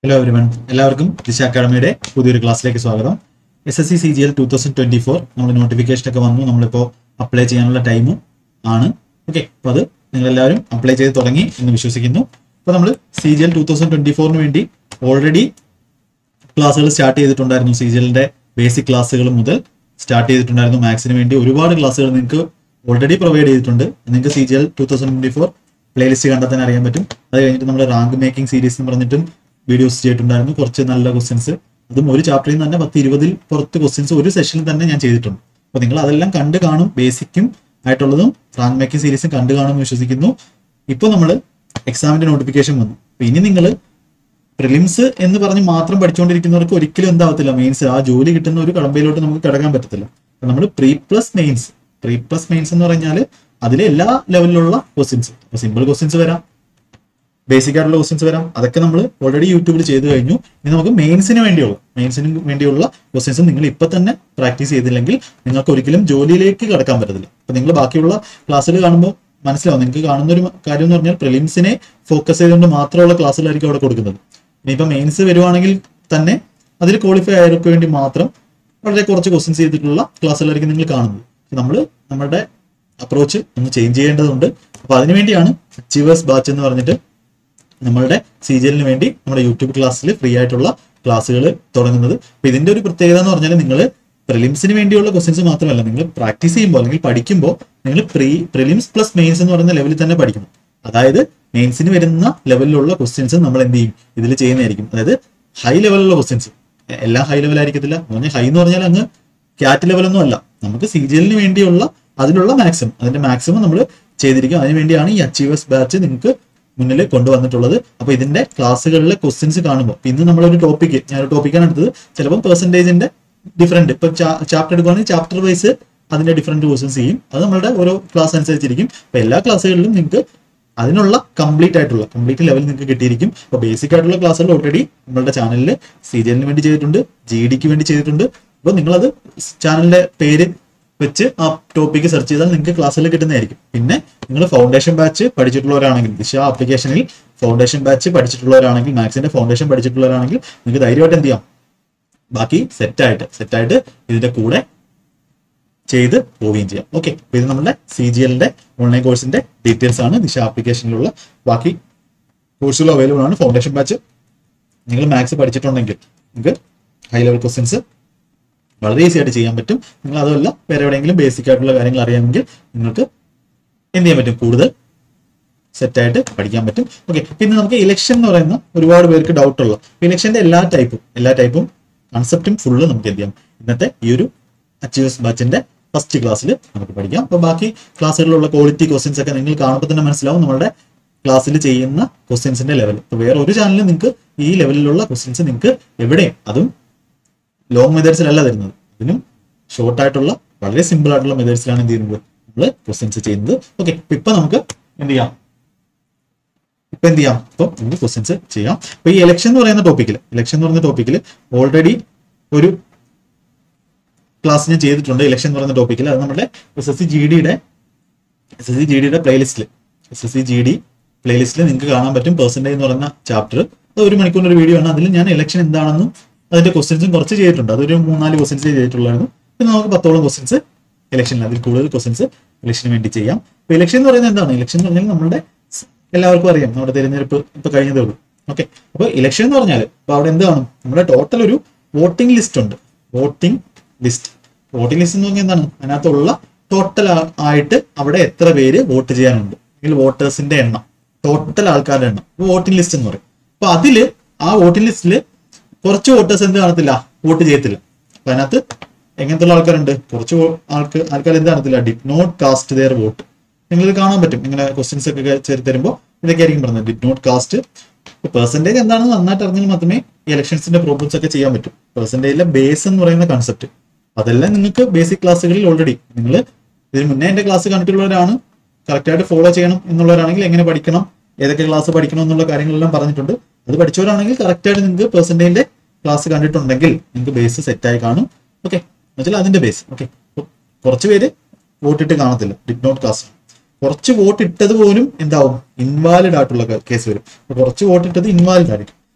Hello everyone എല്ലാവർക്കും ദിശ അക്കാഡമിയുടെ പുതിയൊരു ക്ലാസ്സിലേക്ക് സ്വാഗതം S S C C G L two thousand twenty four നമ്മൾ നോട്ടിഫിക്കേഷൻ ഒക്കെ വന്നു നമ്മളിപ്പോൾ അപ്ലൈ ചെയ്യാനുള്ള ടൈം ആണ് ഓക്കെ അപ്പോൾ അത് നിങ്ങൾ എല്ലാവരും അപ്ലൈ ചെയ്ത് തുടങ്ങി എന്ന് വിശ്വസിക്കുന്നു അപ്പോൾ നമ്മൾ C G L two thousand twenty ഫോറിന് വേണ്ടി ഓൾറെഡി ക്ലാസ്സുകൾ സ്റ്റാർട്ട് ചെയ്തിട്ടുണ്ടായിരുന്നു സി ജി എല്ലിന്റെ ബേസിക് ക്ലാസ്സുകൾ മുതൽ സ്റ്റാർട്ട് ചെയ്തിട്ടുണ്ടായിരുന്നു മാത്സിന് വേണ്ടി ഒരുപാട് ക്ലാസ്സുകൾ നിങ്ങൾക്ക് ഓൾറെഡി പ്രൊവൈഡ് ചെയ്തിട്ടുണ്ട് നിങ്ങൾക്ക് C G L two thousand twenty four playlist കണ്ടാൽ തന്നെ അറിയാൻ പറ്റും അത് കഴിഞ്ഞിട്ട് നമ്മൾ റാങ്ക് മേക്കിംഗ് സീരീസ് എന്ന് പറഞ്ഞിട്ടും വീഡിയോസ് ചെയ്തിട്ടുണ്ടായിരുന്നു കുറച്ച് നല്ല ക്വസ്റ്റ്യൻസ് അതും ഒരു ചാപ്റ്ററിൽ നിന്ന് തന്നെ പത്ത് ഇരുപതിൽ പുറത്ത് ക്വസ്റ്റ്യൻസ് ഒരു സെഷനിൽ തന്നെ ഞാൻ ചെയ്തിട്ടുണ്ട് അപ്പോൾ നിങ്ങൾ അതെല്ലാം കണ്ട് കാണും ബേസിക്കും ആയിട്ടുള്ളതും റാങ്ക് മേക്കിംഗ് സീരീസും കണ്ടു കാണുമെന്ന് വിശ്വസിക്കുന്നു ഇപ്പോൾ നമ്മൾ എക്സാമിന്റെ നോട്ടിഫിക്കേഷൻ വന്നു അപ്പോൾ ഇനി നിങ്ങൾ പ്രിലിംസ് എന്ന് പറഞ്ഞ് മാത്രം പഠിച്ചുകൊണ്ടിരിക്കുന്നവർക്ക് ഒരിക്കലും എന്താവത്തില്ല മെയിൻസ് ആ ജോലി കിട്ടുന്ന ഒരു കടമ്പയിലോട്ട് നമുക്ക് കിടക്കാൻ പറ്റത്തില്ല നമ്മൾ pre plus mains pre plus mains എന്ന് പറഞ്ഞാൽ അതിലെ എല്ലാ ലെവലിലുള്ള ക്വസ്റ്റ്യൻസ് ഇപ്പൊ സിമ്പിൾ ക്വസ്റ്റ്യൻസ് വരാം ബേസിക് ആയിട്ടുള്ള ക്വസ്റ്റ്യൻസ് വരാം അതൊക്കെ നമ്മൾ ഓൾറെഡി യൂട്യൂബിൽ ചെയ്തു കഴിഞ്ഞു ഇനി നമുക്ക് മെയിൻസിന് വേണ്ടിയുള്ള മെയിൻസിന് വേണ്ടിയുള്ള ക്വസ്റ്റ്യൻസ് നിങ്ങൾ ഇപ്പൊ തന്നെ പ്രാക്ടീസ് ചെയ്തില്ലെങ്കിൽ നിങ്ങൾക്ക് ഒരിക്കലും ജോലിയിലേക്ക് കടക്കാൻ പറ്റത്തില്ല അപ്പൊ നിങ്ങൾ ബാക്കിയുള്ള ക്ലാസ്സിൽ കാണുമ്പോൾ മനസ്സിലാവും നിങ്ങൾക്ക് കാണുന്ന ഒരു കാര്യം എന്ന് പറഞ്ഞാൽ പ്രിലിംസിനെ ഫോക്കസ് ചെയ്തുകൊണ്ട് മാത്രമുള്ള ക്ലാസ്സിലായിരിക്കും അവിടെ കൊടുക്കുന്നത് ഇനിയിപ്പോൾ മെയിൻസ് വരുവാണെങ്കിൽ തന്നെ അതിൽ ക്വാളിഫൈ ആയവർക്ക് വേണ്ടി മാത്രം വളരെ കുറച്ച് ക്വസ്റ്റ്യൻസ് ചെയ്തിട്ടുള്ള ക്ലാസ്സുകളായിരിക്കും നിങ്ങൾ കാണുന്നത് നമ്മൾ നമ്മുടെ അപ്രോച്ച് ഒന്ന് ചേഞ്ച് ചെയ്യേണ്ടതുണ്ട് അപ്പൊ അതിനുവേണ്ടിയാണ് അച്ചീവേഴ്സ് ബാച്ച് എന്ന് പറഞ്ഞിട്ട് നമ്മളുടെ സി ജി എല്ലിന് വേണ്ടി നമ്മുടെ യൂട്യൂബ് ക്ലാസ്സിൽ ഫ്രീ ആയിട്ടുള്ള ക്ലാസ്സുകൾ തുടങ്ങുന്നത് അപ്പൊ ഇതിന്റെ ഒരു പ്രത്യേകത എന്ന് പറഞ്ഞാൽ നിങ്ങൾ പ്രിലിംസിന് വേണ്ടിയുള്ള ക്വസ്റ്റ്യൻസ് മാത്രമല്ല നിങ്ങൾ പ്രാക്ടീസ് ചെയ്യുമ്പോൾ അല്ലെങ്കിൽ പഠിക്കുമ്പോൾ നിങ്ങൾ പ്രീ പ്രിലിംസ് പ്ലസ് മെയിൻസ് എന്ന് പറയുന്ന ലെവലിൽ തന്നെ പഠിക്കണം അതായത് മെയിൻസിന് വരുന്ന ലെവലിലുള്ള ക്വസ്റ്റ്യൻസ് നമ്മൾ എന്ത് ചെയ്യും ഇതിൽ ചെയ്യുന്നതായിരിക്കും അതായത് ഹൈ ലെവലിലുള്ള ക്വസ്റ്റ്യൻസ് എല്ലാം ഹൈ ലെവൽ ആയിരിക്കത്തില്ല എന്ന് പറഞ്ഞാൽ ഹൈ എന്ന് പറഞ്ഞാൽ അങ്ങ് ക്യാറ്റ് ലെവലൊന്നും അല്ല നമുക്ക് സി ജി എല്ലിന് വേണ്ടിയുള്ള അതിനുള്ള മാക്സിമം അതിന്റെ മാക്സിമം നമ്മൾ ചെയ്തിരിക്കും അതിനുവേണ്ടിയാണ് ഈ അച്ചീവേഴ്സ് ബാച്ച് നിങ്ങൾക്ക് മുന്നിൽ കൊണ്ടുവന്നിട്ടുള്ളത് അപ്പൊ ഇതിന്റെ ക്ലാസ്സുകളിലെ ക്വസ്റ്റ്യൻസ് കാണുമ്പോൾ ഇപ്പൊ ഇന്ന് നമ്മളൊരു ടോപ്പിക്ക് ഞാൻ ഒരു ടോപ്പിക്കാണ് എടുത്തത് ചിലപ്പോൾ പെർസെന്റേജിന്റെ ഡിഫറെന്റ് ഇപ്പൊ ചാപ്റ്റർ എടുക്കുകയാണെങ്കിൽ ചാപ്റ്റർ വൈസ് അതിന്റെ ഡിഫറെന്റ് ക്വസ്റ്റ്യൻസ് ചെയ്യും അത് നമ്മുടെ ഓരോ ക്ലാസ് അനുസരിച്ചിരിക്കും അപ്പൊ എല്ലാ ക്ലാസ്സുകളിലും നിങ്ങൾക്ക് അതിനുള്ള കംപ്ലീറ്റ് ആയിട്ടുള്ള കംപ്ലീറ്റ് ലെവൽ നിങ്ങൾക്ക് കിട്ടിയിരിക്കും അപ്പോൾ ബേസിക് ആയിട്ടുള്ള ക്ലാസ്സുകൾ ഓൾറെഡി നമ്മളുടെ ചാനലിൽ സീരിയലിന് വേണ്ടി ചെയ്തിട്ടുണ്ട് ജി ഡിക്ക് വേണ്ടി ചെയ്തിട്ടുണ്ട് അപ്പോൾ നിങ്ങളത് ചാനലിന്റെ പേര് വെച്ച് ആ ടോപ്പിക്ക് സെർച്ച് ചെയ്താൽ നിങ്ങൾക്ക് ക്ലാസ്സിൽ കിട്ടുന്നതായിരിക്കും പിന്നെ നിങ്ങൾ ഫൗണ്ടേഷൻ ബാച്ച് പഠിച്ചിട്ടുള്ളവരാണെങ്കിൽ ദിശ ആപ്ലിക്കേഷനിൽ ഫൗണ്ടേഷൻ ബാച്ച് പഠിച്ചിട്ടുള്ളവരാണെങ്കിൽ മാത്സിന്റെ ഫൗണ്ടേഷൻ പഠിച്ചിട്ടുള്ളവരാണെങ്കിൽ നിങ്ങൾക്ക് ധൈര്യമായിട്ട് എന്ത് ചെയ്യാം ബാക്കി സെറ്റായിട്ട് സെറ്റായിട്ട് ഇതിന്റെ കൂടെ ചെയ്ത് പോവുകയും ചെയ്യാം ഓക്കെ ഇത് നമ്മുടെ സി ജി എല്ലിന്റെ ഓൺലൈൻ കോഴ്സിന്റെ ഡീറ്റെയിൽസ് ആണ് ദിശ ആപ്ലിക്കേഷനിലുള്ള ബാക്കി കോഴ്സുകൾ അവൈലബിൾ ആണ് ഫൗണ്ടേഷൻ ബാച്ച് നിങ്ങൾ മാത്സ് പഠിച്ചിട്ടുണ്ടെങ്കിൽ നിങ്ങൾക്ക് ഹൈ ലെവൽ ക്വസ്റ്റ്യൻസ് വളരെ ഈസി ആയിട്ട് ചെയ്യാൻ പറ്റും നിങ്ങൾ അതല്ല വേറെ എവിടെയെങ്കിലും ബേസിക് ആയിട്ടുള്ള കാര്യങ്ങൾ അറിയാമെങ്കിൽ നിങ്ങൾക്ക് എന്ത് ചെയ്യാൻ പറ്റും കൂടുതൽ സെറ്റായിട്ട് പഠിക്കാൻ പറ്റും ഓക്കെ പിന്നെ നമുക്ക് ഇലക്ഷൻ എന്ന് പറയുന്ന ഒരുപാട് പേർക്ക് ഡൗട്ട് ഉള്ള ഇലക്ഷന്റെ എല്ലാ ടൈപ്പും എല്ലാ ടൈപ്പും കൺസെപ്റ്റും ഫുള്ള് നമുക്ക് എന്ത് ചെയ്യാം ഇന്നത്തെ ഈ ഒരു അച്ചീവേഴ്സ് ബാച്ചിന്റെ ഫസ്റ്റ് ക്ലാസ്സിൽ നമുക്ക് പഠിക്കാം അപ്പോൾ ബാക്കി ക്ലാസ്സുകളിലുള്ള ക്വാളിറ്റി ക്വസ്റ്റ്യൻസ് ഒക്കെ നിങ്ങൾ കാണുമ്പോൾ തന്നെ മനസ്സിലാവും നമ്മുടെ ക്ലാസ്സിൽ ചെയ്യുന്ന ക്വസ്റ്റ്യൻസിന്റെ ലെവൽ ഇപ്പോൾ വേറെ ഒരു ചാനലിൽ നിങ്ങൾക്ക് ഈ ലെവലിലുള്ള ക്വസ്റ്റ്യൻസ് നിങ്ങൾക്ക് എവിടെയും അതും ലോങ് മെത്തേഡ്സിലല്ല തരുന്നത് ഇതിനും ഷോർട്ട് ആയിട്ടുള്ള വളരെ സിമ്പിൾ ആയിട്ടുള്ള മെത്തേഡ്സിലാണ് എന്ത് ചെയ്യുന്നത് നമ്മൾ ക്വസ്റ്റ്യൻസ് ചെയ്യുന്നത് ഓക്കെ ഇപ്പൊ നമുക്ക് എന്ത് ചെയ്യാം ഇപ്പൊ എന്ത് ചെയ്യാം ഇപ്പൊ നമുക്ക് ക്വസ്റ്റ്യൻസ് ചെയ്യാം അപ്പൊ ഈ ഇലക്ഷൻ എന്ന് പറയുന്ന ടോപ്പിക്കിൽ ഇലക്ഷൻ എന്ന് പറയുന്ന ടോപ്പിക്കിൽ ഓൾറെഡി ഒരു ക്ലാസ് ഞാൻ ചെയ്തിട്ടുണ്ട് ഇലക്ഷൻ എന്ന് പറയുന്ന ടോപ്പിക്കിൽ അത് നമ്മുടെ എസ് എസ് സി ജി ഡിയുടെ എസ് എസ് സി ജി ഡിയുടെ പ്ലേലിസ്റ്റിൽ S S C G D പ്ലേലിസ്റ്റിൽ നിങ്ങൾക്ക് കാണാൻ പറ്റും പെർസെൻറ്റേജ് എന്ന് പറയുന്ന ചാപ്റ്റർ അത് ഒരു മണിക്കൂറിന്റെ ഒരു വീഡിയോ ആണ് അതിൽ ഞാൻ ഇലക്ഷൻ എന്താണെന്നും അതിന്റെ ക്വസ്റ്റ്യൻസും കുറച്ച് ചെയ്തിട്ടുണ്ട് അതൊരു മൂന്നാല് ക്വസ്റ്റ്യൻസ് ചെയ്തിട്ടുള്ളായിരുന്നു പിന്നെ നമുക്ക് പത്തോളം ക്വസ്റ്റ്യൻസ് ഇലക്ഷനിൽ അതിൽ കൂടുതൽ ക്വസ്റ്റ്യൻസ് ഇലക്ഷന് വേണ്ടി ചെയ്യാം അപ്പൊ ഇലക്ഷൻ എന്ന് പറയുന്നത് എന്താണ് ഇലക്ഷൻ എന്ന് പറഞ്ഞാൽ നമ്മുടെ എല്ലാവർക്കും അറിയാം നമ്മുടെ തിരഞ്ഞെടുപ്പ് ഇപ്പൊ കഴിഞ്ഞതേ ഉള്ളൂ ഓക്കെ അപ്പൊ ഇലക്ഷൻ എന്ന് പറഞ്ഞാൽ ഇപ്പൊ അവിടെ എന്ത് കാണും നമ്മുടെ ടോട്ടൽ ഒരു വോട്ടിംഗ് ലിസ്റ്റ് ഉണ്ട് വോട്ടിംഗ് ലിസ്റ്റ് വോട്ടിംഗ് ലിസ്റ്റ് എന്ന് പറഞ്ഞാൽ എന്താണ് അതിനകത്തുള്ള ടോട്ടൽ ആയിട്ട് അവിടെ എത്ര പേര് വോട്ട് ചെയ്യാനുണ്ട് അല്ലെങ്കിൽ വോട്ടേഴ്സിന്റെ എണ്ണം ടോട്ടൽ ആൾക്കാരുടെ എണ്ണം വോട്ടിംഗ് ലിസ്റ്റ് എന്ന് പറയും അപ്പൊ അതില് ആ വോട്ടിംഗ് ലിസ്റ്റില് കുറച്ച് വോട്ടേഴ്സ് എന്ത് കാണത്തില്ല വോട്ട് ചെയ്യത്തില്ല അപ്പൊ അതിനകത്ത് എങ്ങനത്തെ ആൾക്കാരുണ്ട് കുറച്ച് ആൾക്ക് ആൾക്കാർ എന്ത് കാണത്തില്ല did not cast their vote നിങ്ങൾ കാണാൻ പറ്റും ഇങ്ങനെ ക്വസ്റ്റ്യൻസ് ഒക്കെ ചേർത്ത് തരുമ്പോൾ ഇതൊക്കെ ആയിരിക്കും പറയുന്നത് ഡിഡ് നോട്ട് കാസ്റ്റ് പെർസെന്റേജ് എന്താണെന്ന് നന്നായിട്ട് അറിഞ്ഞാൽ മാത്രമേ ഈ ഇലക്ഷൻസിന്റെ പ്രോബ്ലംസ് ഒക്കെ ചെയ്യാൻ പറ്റൂ പെർസെന്റേജിലെ ബേസ് എന്ന് പറയുന്ന കൺസെപ്റ്റ് അതെല്ലാം നിങ്ങൾക്ക് ബേസിക് ക്ലാസ്സുകളിൽ ഓൾറെഡി നിങ്ങൾ ഇതിന് മുന്നേ എന്റെ ക്ലാസ് കണ്ടിട്ടുള്ളവരാണ് കറക്റ്റായിട്ട് ഫോളോ ചെയ്യണം എന്നുള്ളവരാണെങ്കിൽ എങ്ങനെ പഠിക്കണം ഏതൊക്കെ ക്ലാസ് പഠിക്കണം എന്നുള്ള കാര്യങ്ങളെല്ലാം പറഞ്ഞിട്ടുണ്ട് അത് പഠിച്ചവരാണെങ്കിൽ കറക്റ്റായിട്ട് നിങ്ങൾക്ക് പെർസെന്റേജിന്റെ ക്ലാസ് കണ്ടിട്ടുണ്ടെങ്കിൽ നിങ്ങൾക്ക് ബേസ് സെറ്റായി കാണും ഓക്കെ എന്നുവെച്ചാൽ അതിന്റെ ബേസ് ഓക്കെ കുറച്ച് പേര് വോട്ടിട്ട് കാണത്തില്ല ഡിഡ് നോട്ട് കാസ്റ്റ് കുറച്ച് വോട്ട് ഇട്ടത് പോലും എന്താവും ഇൻവാലിഡ് ആയിട്ടുള്ള കേസ് വരും അപ്പൊ കുറച്ച് വോട്ട് ഇട്ടത് ഇൻവാലിഡ് ആയിരിക്കും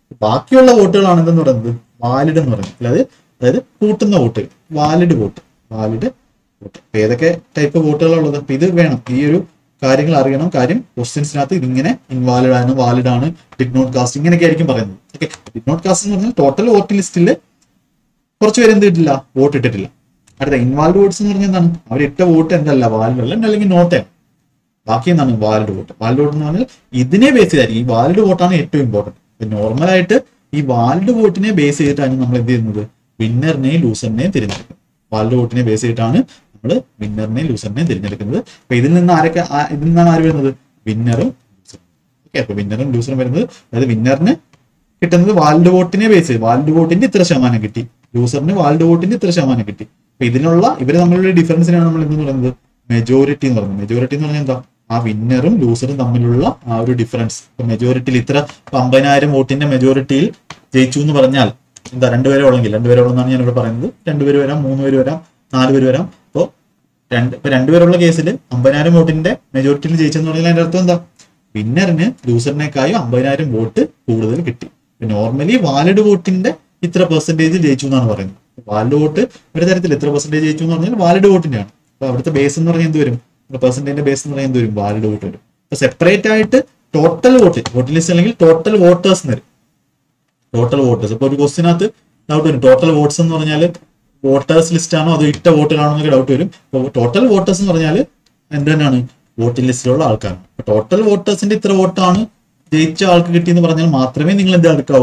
ബാക്കിയുള്ള വോട്ടുകളാണ് എന്തെന്ന് പറയുന്നത് വാലിഡ് എന്ന് പറയുന്നത് അതായത് അതായത് കൂട്ടുന്ന vote valid vote valid vote അപ്പൊ ഏതൊക്കെ ടൈപ്പ് വോട്ടുകളാണ് ഉള്ളത് അപ്പൊ ഇത് വേണം ഈ ഒരു കാര്യങ്ങൾ അറിയണം കാര്യം ക്വസ്റ്റ്യൻസിനകത്ത് ഇതിങ്ങനെ ഇൻവാലിഡ് ആണ് വാലിഡ് ആണ് ഡിഡ് നോട്ട് കാസ്റ്റ് ഇങ്ങനെയൊക്കെ ആയിരിക്കും പറയുന്നത് ഓക്കെ ഡിഡ് നോട്ട് കാസ്റ്റ് എന്ന് പറഞ്ഞാൽ ടോട്ടൽ വോട്ട് ലിസ്റ്റിൽ കുറച്ച് പേര് എന്ത് ഇട്ടില്ല വോട്ട് ഇട്ടിട്ടില്ല അടുത്ത ഇൻവാൽഡ് വോട്ട്സ് എന്ന് പറഞ്ഞാൽ എന്താണ് അവർ ഇട്ട വോട്ട് എന്തല്ല വാലിഡ് അല്ല അല്ലെങ്കിൽ നോട്ട് ബാക്കി എന്താണ് വാലിഡ് വോട്ട് വാലിഡ് വോട്ട് എന്ന് പറഞ്ഞാൽ ഇതിനെ ബേസ് ചെയ്തായിരിക്കും ഈ വാലിഡ് വോട്ടാണ് ഏറ്റവും ഇമ്പോർട്ടൻറ്റ് നോർമൽ ആയിട്ട് ഈ വാലിഡ് വോട്ടിനെ ബേസ് ചെയ്തിട്ടാണ് നമ്മൾ എന്ത് ചെയ്യുന്നത് വിന്നറിനെയും ലൂസറിനെയും തിരഞ്ഞെടുക്കുന്നത് വാലിഡ് വോട്ടിനെ ബേസ് ചെയ്തിട്ടാണ് നമ്മൾ വിന്നറിനെയും ലൂസറിനെയും തിരഞ്ഞെടുക്കുന്നത് അപ്പൊ ഇതിൽ നിന്ന് ആരൊക്കെ ആ- ഇതിൽ നിന്നാണ് ആര് വരുന്നത് വിന്നറും ഓക്കെ അപ്പൊ വിന്നറും ലൂസറും വരുന്നത് അതായത് വിന്നറിന് കിട്ടുന്നത് വാൽഡ് വോട്ടിനെ ബേസ് ചെയ്ത് വാൽഡ് വോട്ടിന്റെ ഇത്ര ശതമാനം കിട്ടി ലൂസറിന് വാൽഡ് വോട്ടിന്റെ ഇത്ര ശതമാനം കിട്ടി അപ്പൊ ഇതിനുള്ള ഇവര് തമ്മിലുള്ള ഡിഫറൻസിനാണ് നമ്മൾ എന്ന് പറയുന്നത് മെജോറിറ്റി എന്ന് പറയുന്നത് മെജോറിറ്റി എന്ന് പറഞ്ഞാൽ എന്താ ആ വിന്നറും ലൂസറും തമ്മിലുള്ള ആ ഒരു ഡിഫറൻസ് ഇപ്പൊ മെജോറിറ്റിയിൽ ഇത്ര ഇപ്പൊ അമ്പതിനായിരം വോട്ടിന്റെ മെജോറിറ്റിയിൽ ജയിച്ചു എന്ന് പറഞ്ഞാൽ എന്താ രണ്ടുപേരെ ഉള്ളെങ്കിൽ രണ്ടുപേരെ ഉള്ളെന്നാണ് ഞാൻ ഇവിടെ പറയുന്നത് രണ്ടുപേര് വരാം മൂന്ന് പേര് വരാം നാല് പേര് വരാം അപ്പോൾ രണ്ട് ഇപ്പൊ രണ്ടുപേരുള്ള കേസിൽ അമ്പതിനായിരം വോട്ടിന്റെ മെജോറിറ്റിയിൽ ജയിച്ചെന്ന് പറഞ്ഞാൽ അതിന്റെ അർത്ഥം എന്താ വിന്നറിന് ലൂസറിനേക്കാളും അമ്പതിനായിരം വോട്ട് കൂടുതൽ കിട്ടി നോർമലി വാലിഡ് വോട്ടിന്റെ ഇത്ര പെർസെന്റേജ് ജയിച്ചു എന്നാണ് പറയുന്നത് വാലിഡ് വോട്ട് ഒരു തരത്തിൽ എത്ര പെർസെന്റേജ് ജയിച്ചു എന്ന് പറഞ്ഞാൽ വാലിഡ് വോട്ടിന്റെയാണ് അപ്പൊ അവിടുത്തെ ബേസ് എന്ന് പറഞ്ഞാൽ എന്ത് വരും പെർസെന്റേജിന്റെ ബേസ് എന്ന് പറഞ്ഞാൽ എന്ത് വരും വാലിഡ് വോട്ട് വരും അപ്പൊ സെപ്പറേറ്റ് ആയിട്ട് ടോട്ടൽ വോട്ട് വോട്ട് ലിസ്റ്റ് അല്ലെങ്കിൽ ടോട്ടൽ വോട്ടേഴ്സ് വരും ടോട്ടൽ വോട്ടേഴ്സ് ഇപ്പൊ ഒരു ക്വസ്റ്റിനകത്ത് ഡൗട്ട് വരും ടോട്ടൽ വോട്ട്സ് എന്ന് പറഞ്ഞാൽ വോട്ടേഴ്സ് ലിസ്റ്റ് ആണോ അതോ ഇട്ട വോട്ടുകളാണോ എന്നൊക്കെ ഡൗട്ട് വരും അപ്പോൾ ടോട്ടൽ വോട്ടേഴ്സ് എന്ന് പറഞ്ഞാൽ എന്ത് തന്നെയാണ് വോട്ടിംഗ് ലിസ്റ്റിലുള്ള ആൾക്കാരാണ് അപ്പൊ ടോട്ടൽ വോട്ടേഴ്സിന്റെ ഇത്ര വോട്ടാണ് ജയിച്ച ആൾക്ക് കിട്ടിയെന്ന് പറഞ്ഞാൽ മാത്രമേ നിങ്ങൾ എന്ത് എടുക്കാവൂ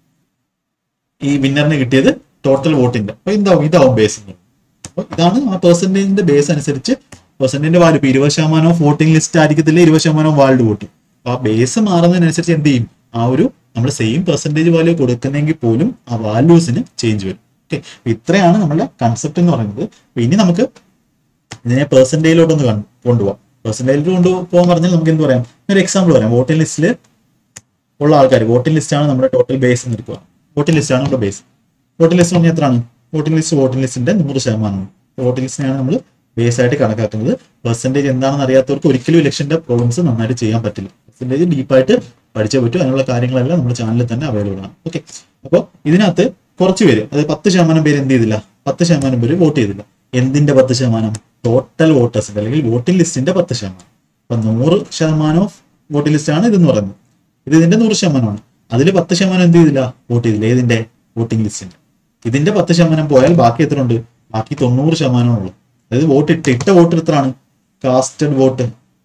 ഈ വിന്നറിന് കിട്ടിയത് ടോട്ടൽ വോട്ടിന്റെ അപ്പൊ എന്താവും ഇതാവും ബേസ് അപ്പൊ ഇതാണ് ആ പെർസെന്റേജിന്റെ ബേസ് അനുസരിച്ച് പെർസെന്റേജിന്റെ വാല്യൂ ഇപ്പൊ ഇരുപത് ശതമാനം വോട്ടിംഗ് ലിസ്റ്റ് ആയിരിക്കത്തില്ല ഇരുപത് ശതമാനം വാൾഡ് വോട്ട് അപ്പൊ ആ ബേസ് മാറുന്നതിനനുസരിച്ച് എന്ത് ചെയ്യും ആ ഒരു നമ്മൾ സെയിം പെർസെന്റേജ് വാല്യൂ കൊടുക്കുന്നെങ്കിൽ പോലും ആ വാല്യൂസിന് ചേഞ്ച് വരും ഓക്കെ ഇത്രയാണ് നമ്മുടെ കൺസെപ്റ്റ് എന്ന് പറയുന്നത് അപ്പൊ ഇനി നമുക്ക് ഇതിനെ പെർസെന്റേജിലോട്ടൊന്ന് കൊണ്ടുപോകാം പെർസെന്റേജിൽ കൊണ്ടുപോകാൻ പറഞ്ഞാൽ നമുക്ക് എന്ത് പറയാം ഒരു എക്സാമ്പിൾ പറയാം വോട്ടിംഗ് ലിസ്റ്റിൽ ഉള്ള ആൾക്കാർ വോട്ടിംഗ് ലിസ്റ്റ് ആണ് നമ്മുടെ ടോട്ടൽ ബേസ് എന്ന് എടുക്കുക വോട്ടിംഗ് ലിസ്റ്റ് ആണ് നമ്മുടെ ബേസ് വോട്ടിംഗ് ലിസ്റ്റ് പറഞ്ഞാൽ എത്രയാണ് വോട്ടിംഗ് ലിസ്റ്റ് വോട്ടിംഗ് ലിസ്റ്റിന്റെ നൂറ് ശതമാനമാണ് വോട്ടിംഗ് ലിസ്റ്റിനെയാണ് നമ്മൾ ബേസ് ആയിട്ട് കണക്കാക്കുന്നത് പെർസെന്റേജ് എന്താണെന്ന് അറിയാത്തവർക്ക് ഒരിക്കലും ഇലക്ഷന്റെ പ്രോബ്ലംസ് നന്നായിട്ട് ചെയ്യാൻ പറ്റില്ല പെർസെന്റേജ് ഡീപ്പായിട്ട് പഠിച്ചേ പറ്റൂ അതിനുള്ള കാര്യങ്ങളെല്ലാം നമ്മുടെ ചാനലിൽ തന്നെ അവൈലബിൾ ആണ് ഓക്കെ അപ്പോൾ ഇതിനകത്ത് കുറച്ച് പേര് അതായത് പത്ത് ശതമാനം പേര് എന്ത് ചെയ്തില്ല പത്ത് ശതമാനം പേര് വോട്ട് ചെയ്തില്ല എന്തിന്റെ പത്ത് ശതമാനം ടോട്ടൽ വോട്ടേഴ്സിന്റെ അല്ലെങ്കിൽ വോട്ടിംഗ് ലിസ്റ്റിന്റെ പത്ത് ശതമാനം അപ്പൊ നൂറ് ശതമാനം ഓഫ് വോട്ടിംഗ് ലിസ്റ്റ് ആണ് ഇതെന്ന് പറയുന്നത് ഇത് ഇതിന്റെ നൂറ് ശതമാനമാണ് അതിൽ പത്ത് ശതമാനം എന്ത് ചെയ്തില്ല വോട്ട് ചെയ്തില്ല ഏതിന്റെ വോട്ടിംഗ് ലിസ്റ്റിന്റെ ഇതിന്റെ പത്ത് ശതമാനം പോയാൽ ബാക്കി എത്ര ഉണ്ട് ബാക്കി തൊണ്ണൂറ് ശതമാനമുള്ളൂ അതായത് വോട്ട് ഇട്ട് ഇട്ട വോട്ട് എത്രയാണ് കാസ്റ്റഡ് വോട്ട്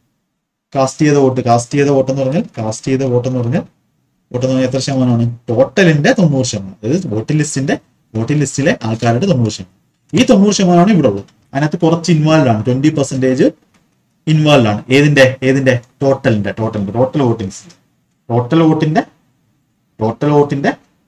കാസ്റ്റ് ചെയ്ത വോട്ട് കാസ്റ്റ് ചെയ്ത വോട്ട് എന്ന് പറഞ്ഞാൽ കാസ്റ്റ് ചെയ്ത വോട്ട് എന്ന് പറഞ്ഞാൽ വോട്ട് എന്ന് പറഞ്ഞാൽ എത്ര ശതമാനമാണ് ടോട്ടലിന്റെ തൊണ്ണൂറ് ശതമാനം അതായത് വോട്ടിംഗ് ലിസ്റ്റിന്റെ വോട്ടിംഗ് ലിസ്റ്റിലെ ആൾക്കാരുടെ തൊണ്ണൂറ് ശതമാനം ഈ തൊണ്ണൂറ് ശതമാനമാണ് ഇവിടെ ഉള്ളത് അതിനകത്ത് കുറച്ച് ഇൻവാൾവ് ആണ് ട്വന്റി പെർസെന്റേജ് ഇൻവാൾവ് ആണ് ഏതിന്റെ ഏതിന്റെ ടോട്ടലിന്റെ ടോട്ടലിന്റെ ടോട്ടൽ വോട്ടിംഗ് ടോട്ടൽ വോട്ടിന്റെ ടോട്ടൽ വോട്ടിന്റെ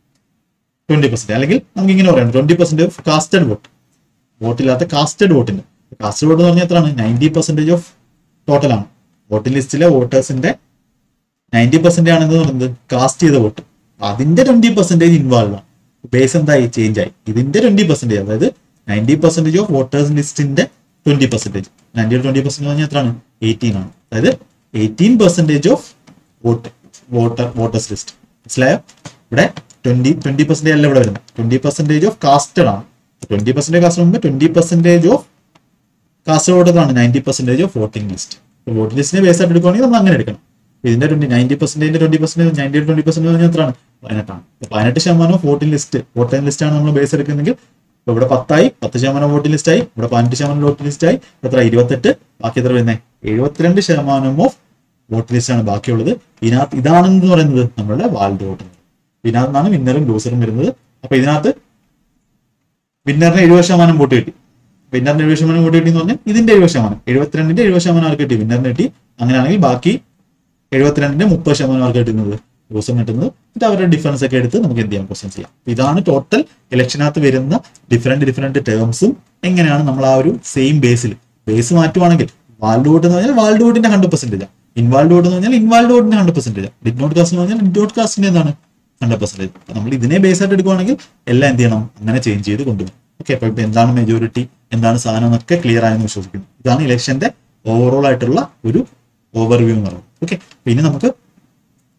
ട്വന്റി പെർസെന്റ് അല്ലെങ്കിൽ നമുക്ക് ഇങ്ങനെ പറയാം twenty percent of casted vote വോട്ടില്ലാത്ത കാസ്റ്റഡ് വോട്ടിന്റെ കാസ്റ്റഡ് വോട്ട് എന്ന് പറഞ്ഞാൽ എത്രയാണ് നയൻറ്റി പെർസെന്റേജ് ഓഫ് ടോട്ടലാണ് വോട്ടിംഗ് ലിസ്റ്റിലെ വോട്ടേഴ്സിന്റെ നയൻറ്റി പെർസെന്റ് ആണെന്ന് പറയുന്നത് കാസ്റ്റ് ചെയ്ത വോട്ട് അതിന്റെ ട്വന്റി പെർസെന്റേജ് ഇൻവോൾവ് ആണ് ബേസ് എന്തായി ചേഞ്ച് ആയി ഇതിന്റെ ട്വന്റി പെർസെന്റേജ് അതായത് നയൻറ്റി പെർസെന്റേജ് ഓഫ് വോട്ടേഴ്സ് ലിസ്റ്റിന്റെ twenty percentage ninety twenty percent പറഞ്ഞാൽ എത്രയാണ് എയ്റ്റീൻ ആണ് അതായത് eighteen percentage of vote voter voters list മനസ്സിലായോ ഇവിടെ ട്വന്റി ട്വന്റി പെർസെന്റേജ് അല്ല ഇവിടെ വരുന്നത് ട്വന്റി പെർസെന്റേജ് ഓഫ് കാസ്റ്റഡ് ആണ് ട്വന്റി പെർസെന്റേജ് കാസ്റ്റ് മുമ്പ് twenty percentage of casted voters ആണ് ninety percentage of voting list voting ലിസ്റ്റിനെ ബേസ് ആയിട്ട് എടുക്കുകയാണെങ്കിൽ നമ്മൾ അങ്ങനെ എടുക്കണം ഇതിന്റെ twenty ninety percentage twenty percentage ninety twenty percent പറഞ്ഞാൽ എത്രയാണ് പതിനെട്ടാണ് അപ്പൊ പതിനെട്ട് ശതമാനം വോട്ടിംഗ് ലിസ്റ്റ് വോട്ടിംഗ് ലിസ്റ്റ് ആണ് നമ്മൾ ബേസ് എടുക്കുന്നെങ്കിൽ ഇപ്പൊ ഇവിടെ പത്തായി പത്ത് ശതമാനം വോട്ടിംഗ് ലിസ്റ്റ് ആയി ഇവിടെ പതിനെട്ട് ശതമാനം വോട്ടിംഗ് ലിസ്റ്റ് ആയി എത്ര ഇരുപത്തെട്ട് ബാക്കി എത്ര വരുന്നത് എഴുപത്തിരണ്ട് ശതമാനം ഓഫ് വോട്ട് ലിസ്റ്റ് ആണ് ബാക്കിയുള്ളത് ഇതിനകത്ത് ഇതാണെന്ന് പറയുന്നത് നമ്മളുടെ വാൽഡ് വോട്ട് ഇതിനകത്താണ് വിന്നറും ലൂസറും വരുന്നത് അപ്പൊ ഇതിനകത്ത് വിന്നറിന് എഴുപത് ശതമാനം വോട്ട് കിട്ടി വിന്നറിന് എഴുപത് ശതമാനം വോട്ട് കിട്ടി എന്ന് പറഞ്ഞാൽ ഇതിന്റെ എഴുപത് ശതമാനം എഴുപത്തിരണ്ടിന്റെ എഴുപത് ശതമാനം ആർക്ക് കിട്ടി വിന്നറിന് കിട്ടി അങ്ങനെയാണെങ്കിൽ ബാക്കി എഴുപത്തിരണ്ടിന്റെ മുപ്പത് ശതമാനം ആർക്ക് കിട്ടുന്നത് ലൂസറിന് കിട്ടുന്നത് എന്നിട്ട് അവരുടെ ഡിഫറൻസ് ഒക്കെ എടുത്ത് നമുക്ക് എന്ത് ചെയ്യാം ക്വസ്റ്റ്യൻ ചെയ്യാം ഇതാണ് ടോട്ടൽ ഇലക്ഷനകത്ത് വരുന്ന ഡിഫറെന്റ് ഡിഫറെന്റ് ടേംസും എങ്ങനെയാണ് നമ്മൾ ആ ഒരു സെയിം ബേസിൽ ബേസ് മാറ്റുവാണെങ്കിൽ വാൾഡ് വോട്ട് എന്ന് പറഞ്ഞാൽ വാൾഡ് വോട്ടിന്റെ ഹൺഡ്രഡ് പെർസെന്റേജ് ഇൻവാൾഡ് വോട്ട് എന്ന് പറഞ്ഞാൽ ഇൻവാൾഡ് വോട്ടിന്റെ hundred percentage did not cast എന്ന് പറഞ്ഞാൽ ഡിഡ് നോട്ട് കാസ്റ്റിന്റെ എന്താണ് ഹൺഡ്രഡ് പെർസെന്റേജ് നമ്മൾ ഇതിനെ ബേസ് ആയിട്ട് എടുക്കുവാണെങ്കിൽ എല്ലാം എന്ത് ചെയ്യണം അങ്ങനെ ചേഞ്ച് ചെയ്ത് കൊണ്ടുപോകും ഓക്കെ അപ്പൊ ഇപ്പൊ എന്താണ് മെജോറിറ്റി എന്താണ് സാധനം എന്നൊക്കെ ക്ലിയർ ആയെന്ന് വിശ്വസിക്കുന്നു ഇതാണ് ഇലക്ഷന്റെ ഓവറോൾ ആയിട്ടുള്ള ഒരു ഓവർവ്യൂ എന്ന് പറയുന്നത് ഓക്കെ പിന്നെ നമുക്ക്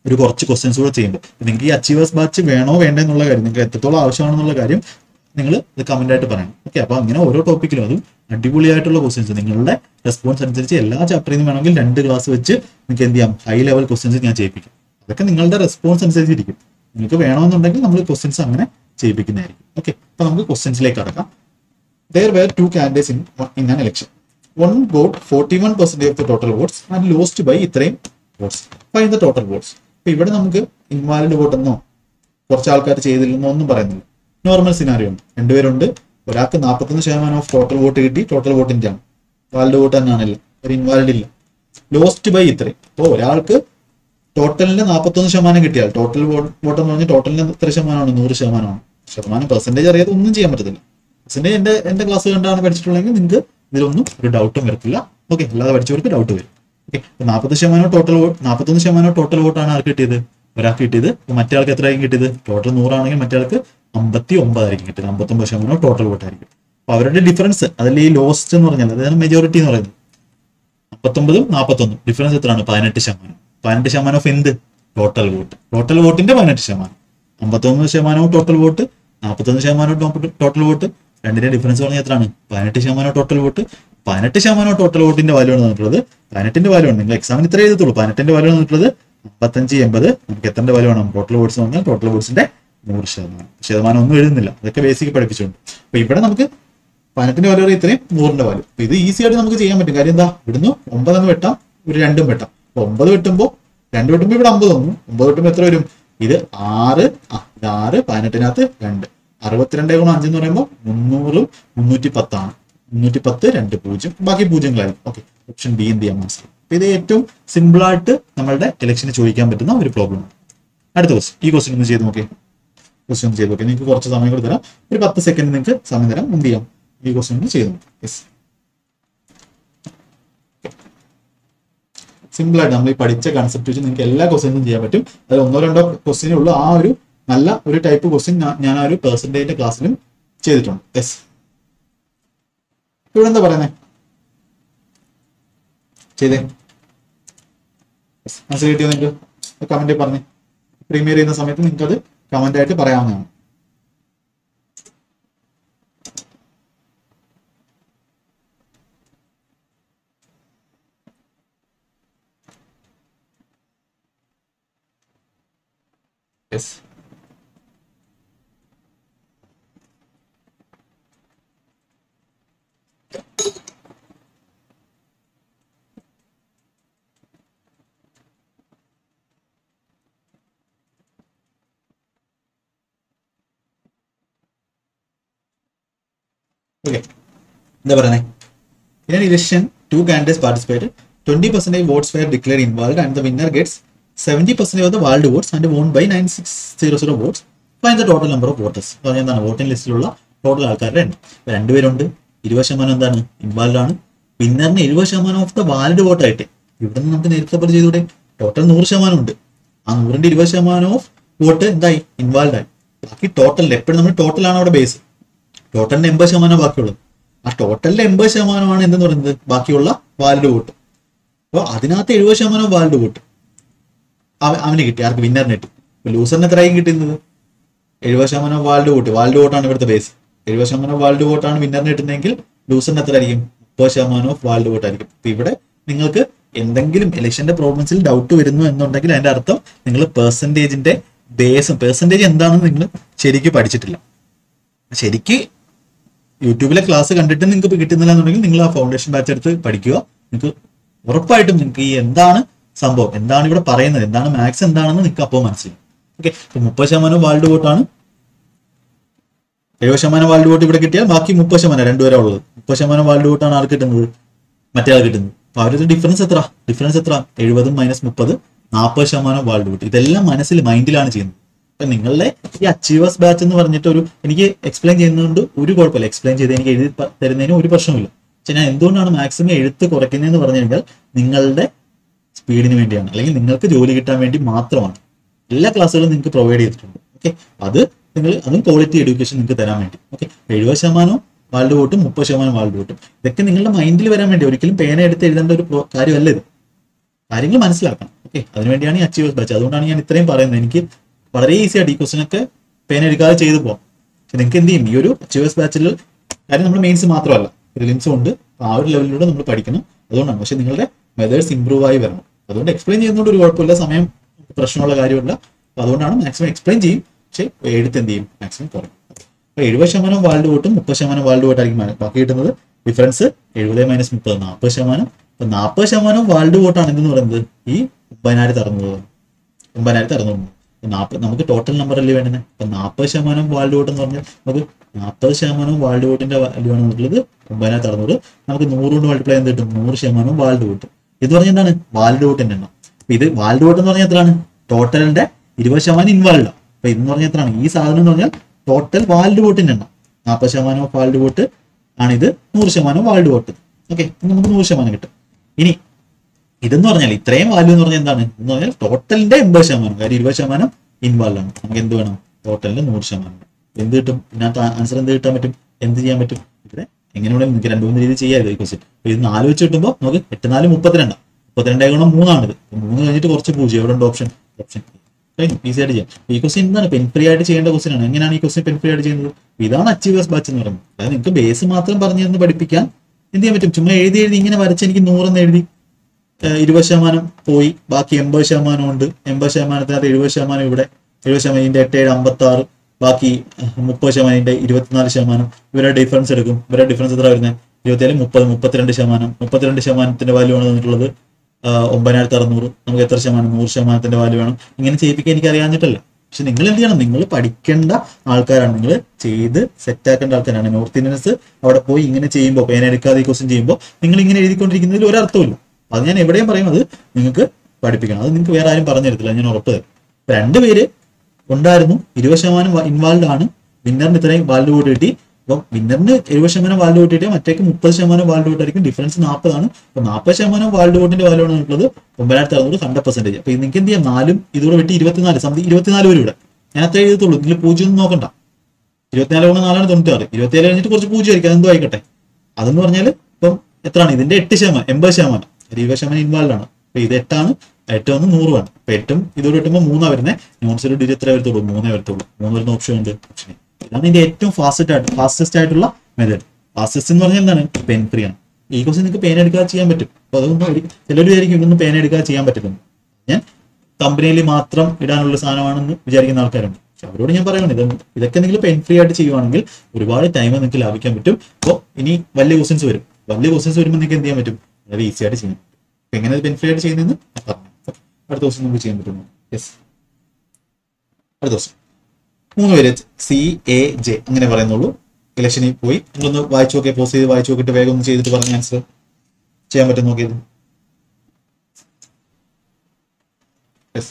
ഒരു കുറച്ച് ക്വസ്റ്റ്യൻസ് കൂടെ ചെയ്യുമ്പോൾ നിങ്ങൾക്ക് ഈ അച്ചീവേഴ്സ് ബാച്ച് വേണോ വേണ്ടേ എന്നുള്ള കാര്യം നിങ്ങൾക്ക് എത്രത്തോളം ആവശ്യമാണെന്നുള്ള കാര്യം നിങ്ങൾ ഇത് കമന്റ് ആയിട്ട് പറയണം ഓക്കെ അപ്പൊ അങ്ങനെ ഓരോ ടോപ്പിക്കിലും അതും അടിപൊളിയായിട്ടുള്ള ക്വസ്റ്റ്യൻസ് നിങ്ങളുടെ റെസ്പോൺസ് അനുസരിച്ച് എല്ലാ ചാപ്റ്ററിൽ നിന്ന് വേണമെങ്കിൽ രണ്ട് ക്ലാസ് വെച്ച് നിങ്ങൾക്ക് എന്ത് ചെയ്യാം ഹൈ ലെവൽ ക്വസ്റ്റ്യൻസ് ഞാൻ ചെയ്യിപ്പിക്കും അതൊക്കെ നിങ്ങളുടെ റെസ്പോൺസ് അനുസരിച്ചിരിക്കും നിങ്ങൾക്ക് വേണമെന്നുണ്ടെങ്കിൽ നമ്മൾ ക്വസ്റ്റ്യൻസ് അങ്ങനെ ചെയ്യിപ്പിക്കുന്നതായിരിക്കും ഓക്കെ അപ്പൊ നമുക്ക് ക്വസ്റ്റ്യൻസിലേക്ക് കടക്കാം there were two candidates in, in an election. One got 41% of the total votes and lost by ഇത്രയും votes. Find the total votes. അപ്പൊ ഇവിടെ നമുക്ക് ഇൻവാലിഡ് വോട്ട് എന്നോ കുറച്ച് ആൾക്കാർ ചെയ്തില്ലെന്നോ ഒന്നും പറയുന്നില്ല നോർമൽ സിനാരിയോ ഉണ്ട് രണ്ടുപേരുണ്ട് ഒരാൾക്ക് നാൽപ്പത്തൊന്ന് ശതമാനം ഓഫ് ടോട്ടൽ വോട്ട് കിട്ടി ടോട്ടൽ വോട്ടിന്റെ ആണ് വാലിഡ് വോട്ട് തന്നെയാണല്ലോ ഒരു ഇൻവാലിഡ് ഇല്ല ലോസ്റ്റ് ബൈ ഇത്രയും അപ്പോൾ ഒരാൾക്ക് ടോട്ടലിന്റെ നാൽപ്പത്തൊന്ന് ശതമാനം കിട്ടിയാൽ ടോട്ടൽ വോട്ട് വോട്ട് എന്ന് പറഞ്ഞാൽ ടോട്ടലിന് എത്ര ശതമാനമാണ് നൂറ് ശതമാനമാണ് ശതമാനം പെർസെന്റേജ് അറിയാതെ ഒന്നും ചെയ്യാൻ പറ്റത്തില്ല പെർസെന്റേജ് എന്റെ എന്റെ ക്ലാസ് കണ്ടാണ് പഠിച്ചിട്ടുള്ളതെങ്കിൽ നിങ്ങൾക്ക് ഇതിലൊന്നും ഒരു ഡൗട്ടും വരത്തില്ല ഓക്കെ അല്ലാതെ പഠിച്ചവർക്ക് ഡൗട്ട് വരും ഓക്കെ നാൽപ്പത് ശതമാനം ടോട്ടൽ വോട്ട് നാൽപ്പത്തൊന്ന് ശതമാനം ടോട്ടൽ വോട്ടാണ് ആർക്ക് കിട്ടിയത് ഒരാൾക്ക് കിട്ടിയത് അപ്പൊ മറ്റേ ആൾക്ക് എത്രയായിരിക്കും കിട്ടിയത് ടോട്ടൽ നൂറാണെങ്കിൽ മറ്റേ ആൾക്ക് അമ്പത്തി ഒമ്പതായിരിക്കും കിട്ടിയത് അമ്പത്തൊമ്പത് ശതമാനം ടോട്ടൽ വോട്ടായിരിക്കും അപ്പൊ അവരുടെ ഡിഫറൻസ് അതിൽ ഈ ലോസ്റ്റ് എന്ന് പറഞ്ഞാൽ അതായത് മെജോറിറ്റി എന്ന് പറയുന്നത് അമ്പത്തൊമ്പതും നാൽപ്പത്തൊന്നും ഡിഫറൻസ് എത്രയാണ് പതിനെട്ട് ശതമാനം പതിനെട്ട് ശതമാനം ഓഫ് എന്ത് ടോട്ടൽ വോട്ട് ടോട്ടൽ വോട്ടിന്റെ പതിനെട്ട് ശതമാനം അമ്പത്തൊന്ന് ശതമാനവും ടോട്ടൽ വോട്ട് നാൽപ്പത്തൊന്ന് ശതമാനം ടോട്ടൽ വോട്ട് രണ്ടിന്റെ ഡിഫറൻസ് പറഞ്ഞാൽ എത്രയാണ് പതിനെട്ട് ശതമാനം ടോട്ടൽ വോട്ട് പതിനെട്ട് ശതമാനം ടോട്ടൽ വോട്ടിന്റെ വാല്യൂ ആണ് തന്നിട്ടുള്ളത് പതിനെട്ടിന്റെ വാല്യൂ ആണ് നിങ്ങൾ എക്സാമിന് ഇത്ര എഴുതത്തുള്ളൂ പതിനെട്ടിന്റെ വാല്യൂ തന്നിട്ടുള്ളത് അമ്പത്തഞ്ച് എൺപത് നമുക്ക് എത്ര വാല്യൂ ആണ് ടോട്ടൽ വോട്ട്സ് പറഞ്ഞാൽ ടോട്ടൽ വോട്ട്സിന്റെ നൂറ് ശതമാനം ശതമാനം ഒന്നും എഴുതുന്നില്ല അതൊക്കെ ബേസിക് പഠിപ്പിച്ചുകൊണ്ട് അപ്പൊ ഇവിടെ നമുക്ക് പതിനെട്ടിന്റെ വാല്യൂ ഇത്രയും നൂറിന്റെ വാല്യൂ അപ്പൊ ഇത് ഈസി ആയിട്ട് നമുക്ക് ചെയ്യാൻ പറ്റും കാര്യം എന്താ ഇവിടുന്ന് ഒമ്പതെന്ന് വെട്ടാം ഒരു രണ്ടും വെട്ടാം അപ്പൊ ഒമ്പത് വെട്ടുമ്പോൾ രണ്ട് വെട്ടുമ്പോൾ ഇവിടെ അമ്പത് വന്നു ഒമ്പത് വെട്ടുമ്പോൾ എത്ര വരും ഇത് ആറ് ആ ഇത് ആറ് പതിനെട്ടിനകത്ത് രണ്ട് അറുപത്തിരണ്ട് ഗുണം അഞ്ചെന്ന് പറയുമ്പോൾ മുന്നൂറും മുന്നൂറ്റി പത്താണ് മുന്നൂറ്റി പത്ത് രണ്ട് പൂജ്യം ബാക്കി പൂജ്യങ്ങളായിരിക്കും ഓക്കെ ഓപ്ഷൻ ബി എന്ത് ചെയ്യാൻ മനസ്സിലാവും അപ്പൊ ഇത് ഏറ്റവും സിമ്പിൾ ആയിട്ട് നമ്മളുടെ ഇലക്ഷന് ചോദിക്കാൻ പറ്റുന്ന ഒരു പ്രോബ്ലം അടുത്ത ക്വസ്റ്റ്യൻ ഈ ക്വസ്റ്റ്യൻ ഒന്ന് ചെയ്ത് നോക്കിയേ ക്വസ്റ്റ്യൻ ഒന്ന് ചെയ്ത് നോക്കിയേ നിങ്ങൾക്ക് കുറച്ച് സമയം കൂടി തരാം ഒരു പത്ത് സെക്കൻഡ് നിങ്ങൾക്ക് സമയം തരാം എന്ത് ചെയ്യാം ഈ ക്വസ്റ്റ്യൻ ഒന്ന് ചെയ്ത് നോക്കാം യെസ് സിമ്പിൾ ആയിട്ട് നമ്മൾ ഈ പഠിച്ച കൺസെപ്റ്റ് വെച്ച് നിങ്ങൾക്ക് എല്ലാ ക്വസ്റ്റ്യനും ചെയ്യാൻ പറ്റും അത് ഒന്നോ രണ്ടോ ക്വസ്റ്റ്യനേ ഉള്ളൂ ആ ഒരു നല്ല ഒരു ടൈപ്പ് ക്വസ്റ്റ്യൻ ഞാൻ ആ ഒരു പെർസെന്റേജിന്റെ ക്ലാസ്സിലും ചെയ്തിട്ടുണ്ട് യെസ് ഇവിടെ എന്താ പറയുന്നത് ചെയ്തേ മനസ്സിൽ കിട്ടിയോ നിങ്ങൾക്ക് കമന്റ് പറഞ്ഞേ പ്രീമിയർ ചെയ്യുന്ന സമയത്ത് നിങ്ങൾക്ക് അത് കമന്റ് ആയിട്ട് പറയാവുന്നതാണ് യെസ് ഓക്കെ എന്താ പറയുന്നത് In an election, two candidates participated. 20% votes were declared invalid, and the winner gets 70% of the valid votes and won by 9600 votes. Find the total number of voters. പറഞ്ഞാൽ എന്താണ് voting ലിസ്റ്റിലുള്ള total ആൾക്കാരുടെ എണ്ണം ഇപ്പൊ രണ്ടുപേരുണ്ട് ഇരുപത് ശതമാനം എന്താണ് ഇൻവാലിഡ് ആണ് വിന്നറിന് എഴുപത് ശതമാനം ഓഫ് ദ വാലിഡ് വോട്ടായിട്ട് ഇവിടെ നിന്ന് നമുക്ക് നേരത്തെ പോലെ ചെയ്തൂടെ ടോട്ടൽ നൂറ് ശതമാനം ഉണ്ട് ആ നൂറിന്റെ ഇരുപത് ശതമാനം ഓഫ് വോട്ട് എന്തായി ഇൻവാൽവ് ആയി ബാക്കി ടോട്ടലിൽ എപ്പോഴും നമ്മൾ ടോട്ടലാണ് അവിടെ ബേസ് ടോട്ടലിന്റെ എൺപത് ശതമാനം ബാക്കിയുള്ളത് ആ ടോട്ടലിന്റെ എൺപത് ശതമാനമാണ് എന്തെന്ന് പറയുന്നത് ബാക്കിയുള്ള വാലിഡ് വോട്ട് അപ്പോൾ അതിനകത്ത് എഴുപത് ശതമാനം വാലിഡ് വോട്ട് അവ- അവന് കിട്ടി ആർക്ക് വിന്നറിന് കിട്ടി ഇപ്പൊ ലൂസറിന് എത്രയായിരിക്കും കിട്ടുന്നത് എഴുപത് ശതമാനം വാലിഡ് വോട്ട് വാലിഡ് വോട്ടാണ് ഇവിടുത്തെ ബേസ് എഴുപത് ശതമാനം വാലിഡ് വോട്ടാണ് വിന്നറിന് കിട്ടുന്നതെങ്കിൽ ലൂസറിന് എത്ര ആയിരിക്കും മുപ്പത് ശതമാനം ഓഫ് വാലിഡ് വോട്ട് ആയിരിക്കും ഇപ്പൊ ഇവിടെ നിങ്ങൾക്ക് എന്തെങ്കിലും ഇലക്ഷന്റെ പ്രോബ്ലംസിൽ ഡൗട്ട് വരുന്നു എന്നുണ്ടെങ്കിൽ അതിന്റെ അർത്ഥം നിങ്ങൾ പെർസെന്റേജിന്റെ ബേസ് പെർസെന്റേജ് എന്താണെന്ന് നിങ്ങൾ ശരിക്കും പഠിച്ചിട്ടില്ല ശരിക്ക് യൂട്യൂബിലെ ക്ലാസ് കണ്ടിട്ട് നിങ്ങൾക്ക് കിട്ടുന്നില്ല എന്നുണ്ടെങ്കിൽ നിങ്ങൾ ആ ഫൗണ്ടേഷൻ ബാച്ച് എടുത്ത് പഠിക്കുക നിങ്ങൾക്ക് ഉറപ്പായിട്ടും നിങ്ങൾക്ക് ഈ എന്താണ് സംഭവം എന്താണ് ഇവിടെ പറയുന്നത് എന്താണ് മാത്സ് എന്താണെന്ന് നിങ്ങൾക്ക് അപ്പോൾ മനസ്സിലാവും ഓക്കെ ഇപ്പൊ മുപ്പത് ശതമാനം വാൾഡ് വോട്ടാണ് എഴുപത് ശതമാനം വാൾഡ് വോട്ട് ഇവിടെ കിട്ടിയാൽ ബാക്കി മുപ്പത് ശതമാനം രണ്ടുപേരാ ഉള്ളത് മുപ്പത് ശതമാനം വാൾഡ് വോട്ടാണ് ആർക്ക് കിട്ടുന്നത് മറ്റേ ആൾ കിട്ടുന്നത് അപ്പൊ അവരുടെ ഡിഫറൻസ് എത്ര ഡിഫറൻസ് എത്ര എഴുപതും മൈനസ് മുപ്പത് നാൽപ്പത് ശതമാനം വാൾഡ് വോട്ട് ഇതെല്ലാം മനസ്സിൽ മൈൻഡിലാണ് ചെയ്യുന്നത് അപ്പൊ നിങ്ങളുടെ ഈ അച്ചീവേഴ്സ് ബാച്ച് എന്ന് പറഞ്ഞിട്ട് ഒരു എനിക്ക് എക്സ്പ്ലെയിൻ ചെയ്യുന്നതുകൊണ്ട് ഒരു കുഴപ്പമില്ല എക്സ്പ്ലെയിൻ ചെയ്ത് എനിക്ക് എഴുതി പ- തരുന്നതിന് ഒരു പ്രശ്നമില്ല പക്ഷെ ഞാൻ എന്തുകൊണ്ടാണ് മാക്സിമം എഴുത്ത് കുറയ്ക്കുന്നതെന്ന് പറഞ്ഞു കഴിഞ്ഞാൽ നിങ്ങളുടെ സ്പീഡിന് വേണ്ടിയാണ് അല്ലെങ്കിൽ നിങ്ങൾക്ക് ജോലി കിട്ടാൻ വേണ്ടി മാത്രമാണ് എല്ലാ ക്ലാസ്സുകളും നിങ്ങൾക്ക് പ്രൊവൈഡ് ചെയ്തിട്ടുണ്ട് ഓക്കെ അത് നിങ്ങൾ അതും ക്വാളിറ്റി എഡ്യൂക്കേഷൻ നിങ്ങൾക്ക് തരാൻ വേണ്ടി ഓക്കെ എഴുപത് ശതമാനം വാൾഡ് വോട്ടും മുപ്പത് ശതമാനം വാൾഡ് വോട്ടും ഇതൊക്കെ നിങ്ങളുടെ മൈൻഡിൽ വരാൻ വേണ്ടി ഒരിക്കലും പേന എടുത്ത് എഴുതേണ്ട ഒരു പ്രോ- കാര്യമല്ല ഇത് കാര്യങ്ങൾ മനസ്സിലാക്കണം ഓക്കെ അതിനുവേണ്ടിയാണ് ഈ അച്ചീവേഴ്സ് ബാച്ച് അതുകൊണ്ടാണ് ഞാൻ ഇത്രയും പറയുന്നത് എനിക്ക് വളരെ ഈസി ആയിട്ട് ഈ ക്വസ്റ്റൻ ഒക്കെ പേന എടുക്കാതെ ചെയ്തു പോകാം പക്ഷെ നിങ്ങൾക്ക് എന്ത് ചെയ്യും ഈ ഒരു അച്ചീവേഴ്സ് ബാച്ചിൽ കാര്യം നമ്മൾ മെയിൻസ് മാത്രമല്ല പ്രിലിംസും ഉണ്ട് അപ്പൊ ആ ഒരു ലെവലിലൂടെ നമ്മൾ പഠിക്കണം അതുകൊണ്ടാണ് പക്ഷെ നിങ്ങളുടെ മെത്തേഡ്സ് ഇമ്പ്രൂവ് ആയി വരണം അതുകൊണ്ട് എക്സ്പ്ലെയിൻ ചെയ്യുന്നതുകൊണ്ട് ഒരു കുഴപ്പമില്ല സമയം പ്രശ്നമുള്ള കാര്യമല്ല അപ്പൊ അതുകൊണ്ടാണ് മാക്സിമം എക്സ്പ്ലെയിൻ ചെയ്യും പക്ഷെ എഴുത്ത് എന്ത് ചെയ്യും മാക്സിമം കുറയും അപ്പൊ എഴുപത് ശതമാനം വാൾഡ് വോട്ടും മുപ്പത് ശതമാനം വാൾഡ് വോട്ടായിരിക്കും മാ- ബാക്കി കിട്ടുന്നത് ഡിഫറൻസ് എഴുപത് മൈനസ് മുപ്പത് നാൽപ്പത് ശതമാനം അപ്പൊ നാൽപ്പത് ശതമാനം വാൾഡ് വോട്ടാണ് എന്ന് പറയുന്നത് ഈ ഒമ്പതിനായിരത്തി അറുന്നൂറ് ഒമ്പതിനായിരത്തി അറുന്നൂറ് നാൽപ്പത് നമുക്ക് ടോട്ടൽ നമ്പർ അല്ലേ വേണ്ടത് അപ്പൊ നാൽപ്പത് ശതമാനം വാൾഡ് വോട്ട് എന്ന് പറഞ്ഞാൽ നമുക്ക് നാൽപ്പത് ശതമാനം വാൾഡ് വോട്ടിന്റെ വാല്യൂ ആണ് എന്നുള്ളത് ഒമ്പതിനായിരത്തി അറുന്നൂറ് നമുക്ക് നൂറ് കൊണ്ട് മൾട്ടിപ്ലൈ ചെയ്ത് കിട്ടും നൂറ് ശതമാനം വാൾഡ് വോട്ട് ഇത് പറഞ്ഞാൽ എന്താണ് വാൾഡ് വോട്ടിന്റെ എണ്ണം അപ്പൊ ഇത് വാൾഡ് വോട്ട് എന്ന് പറഞ്ഞാൽ എത്രയാണ് ടോട്ടലിന്റെ ഇരുപത് ശതമാനം ഇൻവാൾഡ് അപ്പൊ ഇതെന്ന് പറഞ്ഞാൽ എത്രയാണ് ഈ സാധനം എന്ന് പറഞ്ഞാൽ ടോട്ടൽ വാൾഡ് വോട്ടിന്റെ എണ്ണം നാൽപ്പത് ശതമാനം വാൾഡ് വോട്ട് ആണിത് നൂറ് ശതമാനം വാൾഡ് വോട്ട് ഓക്കെ നമുക്ക് നൂറ് ശതമാനം കിട്ടും ഇനി ഇതെന്ന് പറഞ്ഞാൽ ഇത്രയും വാല്യൂ എന്ന് പറഞ്ഞാൽ എന്താണ് എന്ന് പറഞ്ഞാൽ ടോട്ടലിന്റെ എൺപത് ശതമാനം കാര്യം ഇരുപത് ശതമാനം ഇൻവാൾവ് ആണ് നമുക്ക് എന്ത് വേണം ടോട്ടലിന്റെ നൂറ് ശതമാനം എന്ത് കിട്ടും ഇതിനകത്ത് ആൻസർ എന്ത് കിട്ടാൻ പറ്റും എന്ത് ചെയ്യാൻ പറ്റും ഇവിടെ എങ്ങനെ വേണമെങ്കിൽ നിങ്ങൾക്ക് രണ്ട് മൂന്ന് രീതി ചെയ്യാം ഈ ക്വസ്റ്റ്യൻ അപ്പൊ ഇത് നാല് വെച്ച് കിട്ടുമ്പോൾ നമുക്ക് എട്ട് നാല് മുപ്പത്തിരണ്ടാണ് മുപ്പത്തിരണ്ടേ ഗുണം മൂന്നാണിത് അപ്പൊ മൂന്ന് കഴിഞ്ഞിട്ട് കുറച്ച് പൂജ്യം എവിടെ ഉണ്ട് ഓപ്ഷൻ ഓപ്ഷൻ ഈസി ആയിട്ട് ചെയ്യാം ഈ ക്വസ്റ്റ്യൻ എന്താണ് പെൻ ഫ്രീ ആയിട്ട് ചെയ്യേണ്ട ക്വസ്റ്റ്യൻ ആണ് എങ്ങനെയാണ് ഈ ക്വസ്റ്റ്യൻ പെൻ ഫ്രീ ആയിട്ട് ചെയ്യുന്നത് ഇതാണ് അച്ചീവേഴ്സ് ബാച്ച് എന്ന് പറയുന്നത് അതായത് നിങ്ങൾക്ക് ബേസ് മാത്രം പറഞ്ഞു തന്ന് പഠിപ്പിക്കാൻ എന്ത് ചെയ്യാൻ പറ്റും ചുമ്മാ എഴുതി എഴുതി ഇങ്ങനെ വരച്ച് എനിക്ക് നൂറെന്ന് എഴുതി ഏഹ് ഇരുപത് ശതമാനം പോയി ബാക്കി എൺപത് ശതമാനം ഉണ്ട് എൺപത് ശതമാനത്തിനകത്ത് എഴുപത് ശതമാനം ഇവിടെ എഴുപത് ശതമാനം ഇതിന്റെ എട്ട് ഏഴ് അമ്പത്തി ആറ് ബാക്കി ഏഹ് മുപ്പത് ശതമാനം ഇതിന്റെ ഇരുപത്തിനാല് ശതമാനം ഇവരുടെ ഡിഫറൻസ് എടുക്കും ഇവരുടെ ഡിഫറൻസ് എത്ര വരുന്നത് ഇരുപത്തിയേഴ് മുപ്പത് മുപ്പത്തിരണ്ട് ശതമാനം മുപ്പത്തിരണ്ട് ശതമാനത്തിന്റെ വാല്യൂ ആണ് തന്നിട്ടുള്ളത് ആഹ് ഒമ്പതിനായിരത്തി അറുന്നൂറ് നമുക്ക് എത്ര ശതമാനം നൂറ് ശതമാനത്തിന്റെ വാല്യൂ വേണം ഇങ്ങനെ ചെയ്യിപ്പിക്കാൻ എനിക്ക് അറിയാഞ്ഞിട്ടല്ല പക്ഷെ നിങ്ങൾ എന്ത് ചെയ്യണം നിങ്ങൾ പഠിക്കേണ്ട ആൾക്കാരാണ് നിങ്ങൾ ചെയ്ത് സെറ്റ് ആക്കേണ്ട ആൾക്കാരാണ് നോർത്ത് ഇന്ത്യൻസ് അവിടെ പോയി ഇങ്ങനെ ചെയ്യുമ്പോൾ പേന എടുക്കാതെ ഈ ക്വസ്റ്റ്യൻ ചെയ്യുമ്പോൾ നിങ്ങൾ ഇങ്ങനെ എഴുതിക്കൊണ്ടിരിക്കുന്നതിൽ ഒരു അർത്ഥമില്ല അത് ഞാൻ എവിടെയും പറയും അത് നിങ്ങൾക്ക് പഠിപ്പിക്കണം അത് നിങ്ങൾക്ക് വേറെ ആരും പറഞ്ഞു തരത്തില്ല ഞാൻ ഉറപ്പ് തരും ഇപ്പൊ രണ്ടുപേര് ഉണ്ടായിരുന്നു ഇരുപത് ശതമാനം ഇൻവാൾവ് ആണ് വിന്നറിന് ഇത്രയും വാല്യൂ വോട്ട് കിട്ടി അപ്പം വിന്നറിന് എഴുപത് ശതമാനം വാല്യൂ വോട്ട് കിട്ടിയാൽ മറ്റേക്ക് മുപ്പത് ശതമാനം വാല്യൂ വോട്ട് ആയിരിക്കും ഡിഫറൻസ് നാൽപ്പതാണ് അപ്പൊ നാൽപ്പത് ശതമാനം വാല്യൂ വോട്ടിന്റെ വാല്യൂ ആണ് ഉള്ളത് ഒമ്പതിനായിരത്തി അറുന്നൂറ് ഹൺഡ്രഡ് പെർസെന്റേജ് അപ്പൊ നിങ്ങൾക്ക് എന്ത് ചെയ്യാം നാലും ഇതോടെ വെട്ടി ഇരുപത്തിനാല് സംതിങ് ഇരുപത്തിനാല് വരും ഇവിടെ ഞാൻ അത്ര എഴുതത്തുള്ളൂ നിങ്ങൾ പൂജ്യം ഒന്നും നോക്കണ്ട ഇരുപത്തിനാല് ഗുണം നാലാണ് തൊണ്ണൂറ്റാറ് ഇരുപത്തിയേഴ് കഴിഞ്ഞിട്ട് കുറച്ച് പൂജ്യം ആയിരിക്കും അതെന്തോ ആയിക്കോട്ടെ അതെന്ന് പറഞ്ഞാൽ ഇപ്പം എത്രയാണ് ഇതിന്റെ എട്ട് ശതമാനം എൺപത് ശതമാനം ഒരു ഇരുപത് ശതമാനം ഇൻവാൾവ് ആണ് അപ്പൊ ഇത് എട്ടാണ് എട്ട് ഒന്ന് നൂറുമാണ് അപ്പൊ എട്ടും ഇതോട് കിട്ടുമ്പോൾ മൂന്നാ വരുന്നത് നോൺസിലോട്ട് ഇത് എത്ര വരത്തുള്ളൂ മൂന്നേ വരത്തുള്ളൂ മൂന്ന് വരുന്ന ഓപ്ഷൻ ഉണ്ട് ഓപ്ഷൻ ഇതാണ് ഇതിന്റെ ഏറ്റവും ഫാസ്റ്റസ്റ്റ് ആയിട്ട് ഫാസ്റ്റസ്റ്റ് ആയിട്ടുള്ള മെത്തേഡ് ഫാസ്റ്റസ്റ്റ് എന്ന് പറഞ്ഞാൽ എന്താണ് പെൻ ഫ്രീ ആണ് ഈ ക്വസ്റ്റ്യൻ നിങ്ങൾക്ക് പേന എടുക്കാതെ ചെയ്യാൻ പറ്റും അപ്പൊ അതൊന്നും ഒരു ചിലർ വിചാരിക്കും ഇതൊന്നും പേന എടുക്കാതെ ചെയ്യാൻ പറ്റില്ലെന്ന് ഞാൻ കമ്പനിയിൽ മാത്രം ഇടാനുള്ള സാധനമാണെന്ന് വിചാരിക്കുന്ന ആൾക്കാരുണ്ട് പക്ഷെ അവരോട് ഞാൻ പറയുകയാണ് ഇത് ഇതൊക്കെ നിങ്ങൾ പെൻ ഫ്രീ ആയിട്ട് ചെയ്യുവാണെങ്കിൽ ഒരുപാട് ടൈം നിങ്ങൾക്ക് ലാഭിക്കാൻ പറ്റും അപ്പോൾ ഇനി വലിയ ക്വസ്റ്റ്യൻസ് വരും വലിയ ക്വസ്റ്റ്യൻസ് വരുമ്പോൾ നിങ്ങൾക്ക് എന്ത് ചെയ്യാൻ പറ്റും വളരെ ഈസി ആയിട്ട് ചെയ്യാൻ പറ്റും അപ്പൊ എങ്ങനെ പെൻ ഫ്രീ ആയിട്ട് ചെയ്യുന്നതെന്ന് ഞാൻ പറഞ്ഞു അപ്പൊ അടുത്ത ദിവസം നമുക്ക് ചെയ്യാൻ പറ്റുമോ യെസ് അടുത്ത ദിവസം മൂന്ന് പേര് സി എ ജെ അങ്ങനെ പറയുന്നുള്ളൂ ഇലക്ഷനിൽ പോയി നിങ്ങളൊന്ന് വായിച്ചു നോക്കിയാൽ പോസ്റ്റ് ചെയ്ത് വായിച്ചു നോക്കിയിട്ട് വേഗം ഒന്ന് ചെയ്തിട്ട് പറഞ്ഞ ആൻസർ ചെയ്യാൻ പറ്റും നോക്കിയത് യെസ്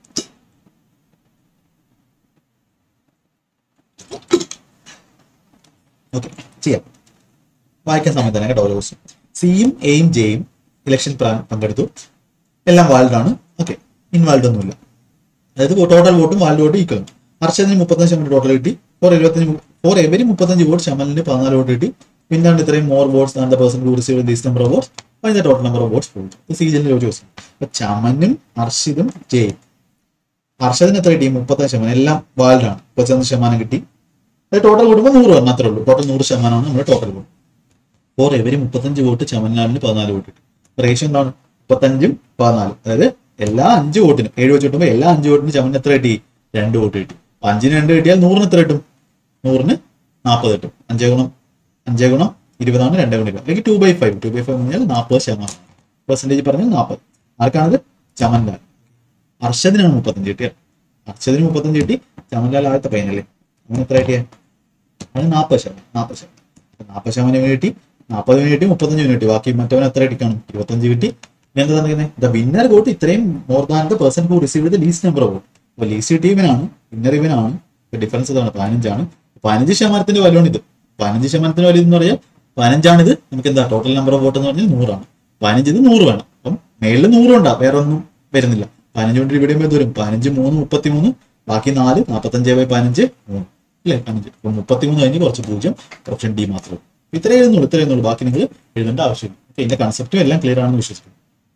ഓക്കെ ചെയ്യാം വായിക്കാൻ സമയത്ത് തന്നെ കേട്ടോ ഓരോ ദിവസം സിയും എയും ജെയും ഇലക്ഷൻ പ്ലാൻ പങ്കെടുത്തു എല്ലാം വാൾഡ് ആണ് ഓക്കെ ഇൻവാൾഡ് ഒന്നുമില്ല അതായത് ടോട്ടൽ വോട്ടും വാൾഡ് വോട്ടും ഈക്വൽ ആണ് ഹർഷദിന് മുപ്പത്തഞ്ച് ശതമാനം ടോട്ടൽ കിട്ടി ഫോർ എഴുപത്തഞ്ച് ഫോർ എവരി മുപ്പത്തഞ്ച് വോട്ട് ശമലിന് പതിനാല് വോട്ട് കിട്ടി പിന്നാണ്ട് ഇത്രയും more votes and the person who receive these number of votes അതിന്റെ ടോട്ടൽ നമ്പർ ഓഫ് വോട്ട്സ് പോയിട്ട് സി ജില്ലിൽ ഒരു ദിവസം അപ്പൊ ചമനും ഹർഷിതും ജയും ഹർഷദിന് എത്ര കിട്ടി മുപ്പത്തഞ്ച് ശതമാനം എല്ലാം വാൾഡ് ആണ് മുപ്പത്തഞ്ച് ശതമാനം കിട്ടി അത് ടോട്ടൽ കൂടുമ്പോൾ നൂറ് വരണം അത്രേ ഉള്ളൂ ടോട്ടൽ നൂറ് ശതമാനമാണ് നമ്മുടെ ടോട്ടൽ വോട്ട് ഫോർ എവരി മുപ്പത്തഞ്ച് വോട്ട് ചമൻലാലിന് പതിനാല് വോട്ട് കിട്ടും റേഷ്യോ എന്താണ് മുപ്പത്തഞ്ചും പതിനാലും അതായത് എല്ലാ അഞ്ച് വോട്ടിനും ഏഴ് വെച്ച് കിട്ടുമ്പോൾ എല്ലാ അഞ്ച് വോട്ടിനും ചമന് എത്ര കിട്ടി രണ്ട് വോട്ട് കിട്ടി അപ്പൊ അഞ്ചിന് രണ്ട് കിട്ടിയാൽ നൂറിന് എത്ര കിട്ടും നൂറിന് നാൽപ്പത് കിട്ടും അഞ്ചേ ഗുണം അഞ്ചേ ഗുണം ഇരുപതാണ് രണ്ടേ ഗുണം ഇരുപത് അല്ലെങ്കിൽ two by five two by five എന്ന് പറഞ്ഞാൽ നാൽപ്പത് ശതമാനം പെർസെൻറ്റേജ് പറഞ്ഞാൽ നാൽപ്പത് ആർക്കാണത് ചമൻലാൽ അർഷദിനാണ് മുപ്പത്തഞ്ച് കിട്ടിയത് അർഷദിന് മുപ്പത്തഞ്ച് കിട്ടി ചമൻലാൽ ആദ്യത്തെ പയ്യനല്ലേ അവന് എത്ര കിട്ടിയ അവന് നാൽപ്പത് ശതമാനം നാൽപ്പത് ശതമാനം നാൽപ്പത് ശതമാനം ഇവന് കിട്ടി നാൽപ്പത് ഇവന് കിട്ടി മുപ്പത്തഞ്ച് ഇവന് കിട്ടി ബാക്കി മറ്റവൻ എത്ര കിട്ടിക്കാണും ഇരുപത്തഞ്ച് കിട്ടി ഇനി എന്താ തന്നിരിക്കുന്നത് ദ വിന്നർ വോട്ട് ഇത്രയും more than the person who receive the least number vote അപ്പൊ ലീസ്റ്റ് കിട്ടിയ ഇവനാണ് വിന്നർ ഇവനാണ് ഡിഫറൻസ് ഇതാണ് പതിനഞ്ചാണ് പതിനഞ്ച് ശതമാനത്തിന്റെ വലുവാണ് ഇത് പതിനഞ്ച് ശതമാനത്തിന്റെ വലിയ എന്ന് പറയാൽ പതിനഞ്ചാണിത് നമുക്ക് എന്താ ടോട്ടൽ നമ്പർ ഓഫ് വോട്ട് എന്ന് പറഞ്ഞാൽ നൂറാണ് പതിനഞ്ച് ഇത് നൂറ് വേണം അപ്പം മേളിൽ നൂറുണ്ടാ വേറെ ഒന്നും വരുന്നില്ല പതിനഞ്ച് കൊണ്ട് ഇവിടെ എന്ത് വരും പതിനഞ്ച് മൂന്ന് മുപ്പത്തി മൂന്ന് ബാക്കി നാല് നാൽപ്പത്തഞ്ച് ബൈ പതിനഞ്ച് മൂന്ന് അല്ലേ പതിനഞ്ച് അപ്പം മുപ്പത്തി മൂന്ന് കഴിഞ്ഞ് കുറച്ച് പൂജ്യം ഓപ്ഷൻ ഡി മാത്രം ഇത്രേ എഴുതുന്നുള്ളൂ ഇത്രേ എഴുതുന്നുള്ളൂ ബാക്കി നിങ്ങൾ എഴുതേണ്ട ആവശ്യമില്ല ഓക്കെ ഇതിന്റെ കൺസെപ്റ്റും എല്ലാം ക്ലിയർ ആണെന്ന് വിശ്വസിക്കുന്നു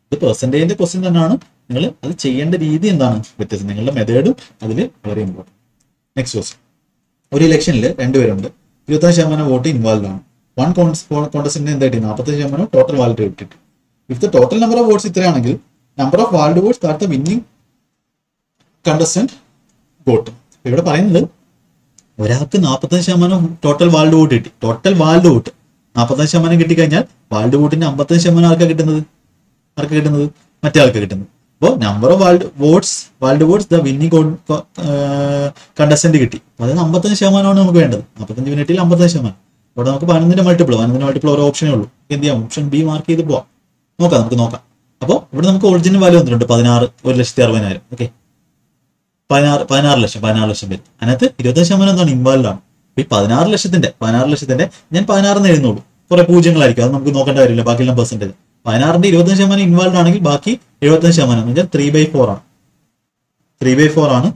ഇത് പെർസെൻറ്റേജിന്റെ ക്വസ്റ്റ്യൻ തന്നെയാണ് നിങ്ങൾ അത് ചെയ്യേണ്ട രീതി എന്താണ് വ്യത്യാസം നിങ്ങളുടെ മെത്തേഡും അതിൽ വളരെ ഇമ്പോർട്ടൻറ്റ് നെക്സ്റ്റ് ക്വസ്റ്റ്യൻ ഒരു ഇലക്ഷനിൽ രണ്ടുപേരുണ്ട് ഇരുപത്തഞ്ച് ശതമാനം വോട്ട് ഇൻവോൾവ് ആണ് വൺ കോൺടസ്റ്റിന് എന്താ കിട്ടി നാൽപ്പത്തഞ്ച് ശതമാനം ടോട്ടൽ വാലിഡ് കിട്ടിയിട്ട് if the total number of votes ഇത്രയാണെങ്കിൽ number of valid votes that the winning contestant vote ഇവിടെ പറയുന്നത് ഒരാൾക്ക് നാൽപ്പത്തഞ്ച് ശതമാനം ടോട്ടൽ വാൾഡ് വോട്ട് കിട്ടി ടോട്ടൽ വാൾഡ് വോട്ട് നാൽപ്പത്തഞ്ച് ശതമാനം കിട്ടിക്കഴിഞ്ഞാൽ വാൾഡ് വോട്ടിന്റെ അമ്പത്തഞ്ച് ശതമാനം ആർക്കാണ് കിട്ടുന്നത് ആർക്ക് കിട്ടുന്നത് മറ്റേ ആൾക്ക് കിട്ടുന്നത് അപ്പോൾ number of valid votes valid votes the winning contestant കിട്ടി അപ്പോൾ അതായത് അമ്പത്തഞ്ച് ശതമാനമാണ് നമുക്ക് വേണ്ടത് നാൽപ്പത്തഞ്ച് മിനിറ്റിൽ അമ്പത്തഞ്ച് ശതമാനം ഇവിടെ നമുക്ക് പതിനൊന്നിന്റെ മൾട്ടിപ്പിൾ പതിനൊന്നിന്റെ മൾട്ടിപ്പിൾ ഓരോ ഓപ്ഷനേ ഉള്ളൂ എന്ത് ചെയ്യാം ഓപ്ഷൻ ബി മാർക്ക് ചെയ്ത് പോവാം നോക്കാം നമുക്ക് നോക്കാം അപ്പോൾ ഇവിടെ നമുക്ക് ഒറിജിനൽ വാല്യൂ വന്നിട്ടുണ്ട് പതിനാറ് ഒരു ലക്ഷത്തി അറുപതിനായിരം ഓക്കെ പതിനാറ് പതിനാറ് ലക്ഷം പതിനാറ് ലക്ഷം വരും അതിനകത്ത് ഇരുപത്തഞ്ച് ശതമാനം എന്താണ് ഇൻവാൾവ് ആണ് അപ്പൊ ഈ പതിനാറ് ലക്ഷത്തിന്റെ പതിനാറ് ലക്ഷത്തിന്റെ ഞാൻ പതിനാറിന് എഴുതുന്നുള്ളൂ കുറെ പൂജ്യങ്ങളായിരിക്കും അത് നമുക്ക് നോക്കേണ്ട കാര്യമില്ല ബാക്കിയെല്ലാം പെർസെന്റേജ് പതിനാറിന്റെ ഇരുപത്തഞ്ച് ശതമാനം ഇൻവാൾവ് ആണെങ്കിൽ ബാക്കി എഴുപത്തഞ്ച് ശതമാനം എന്ന് വെച്ചാൽ ത്രീ ബൈ ഫോർ ആണ് ത്രീ ബൈ ഫോർ ആണ്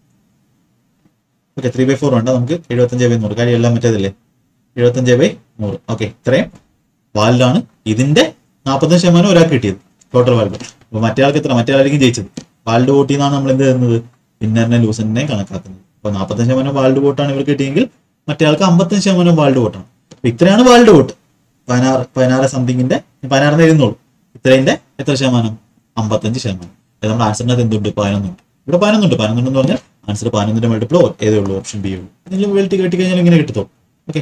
ഓക്കെ ത്രീ ബൈ ഫോർ വേണ്ട നമുക്ക് എഴുപത്തഞ്ച് ബൈ നൂറ് കാര്യം എല്ലാം മറ്റേതല്ലേ എഴുപത്തഞ്ച് ബൈ നൂറ് ഓക്കെ ഇത്രയും വാലിലാണ് ഇതിന്റെ നാൽപ്പത്തഞ്ച് ശതമാനം ഒരാൾക്ക് കിട്ടിയത് ടോട്ടൽ വാൽഡ് അപ്പൊ മറ്റേ ആൾക്ക് എത്ര മറ്റേ ആളായിരിക്കും ജയിച്ചത് വാൾഡ് വോട്ടിൽ നിന്നാണ് നമ്മൾ എന്ത് തരുന്നത് വിന്നറിനെ ലൂസറിനെ കണക്കാക്കുന്നത് അപ്പൊ നാൽപ്പത്തഞ്ച് ശതമാനം വാൾഡ് വോട്ടാണ് ഇവർക്ക് കിട്ടിയെങ്കിൽ മറ്റേ ആൾക്ക് അമ്പത്തഞ്ച് ശതമാനം വാൾഡ് വോട്ടാണ് അപ്പൊ ഇത്രയാണ് വാൾഡ് വോട്ട് പതിനാറ് പതിനാറ് സംതിങ്ങിന്റെ പതിനാറിന് എഴുതുന്നുള്ളൂ ഇത്രേന്റെ എത്ര ശതമാനം അമ്പത്തഞ്ച് ശതമാനം അത് നമ്മുടെ ആൻസറിനകത്ത് എന്തുണ്ട് പതിനൊന്നുണ്ട് ഇവിടെ പതിനൊന്നുണ്ട് പതിനൊന്നുണ്ടെന്ന് പറഞ്ഞാൽ ആൻസർ പതിനൊന്നിന്റെ മൾട്ടിപ്പിൾ ഏതേ ഉള്ളൂ ഓപ്ഷൻ ബി ഉള്ളൂ നിങ്ങൾ വെൽറ്റി കെട്ടി കഴിഞ്ഞാൽ ഇങ്ങനെ കിട്ടത്തോ ഓക്കെ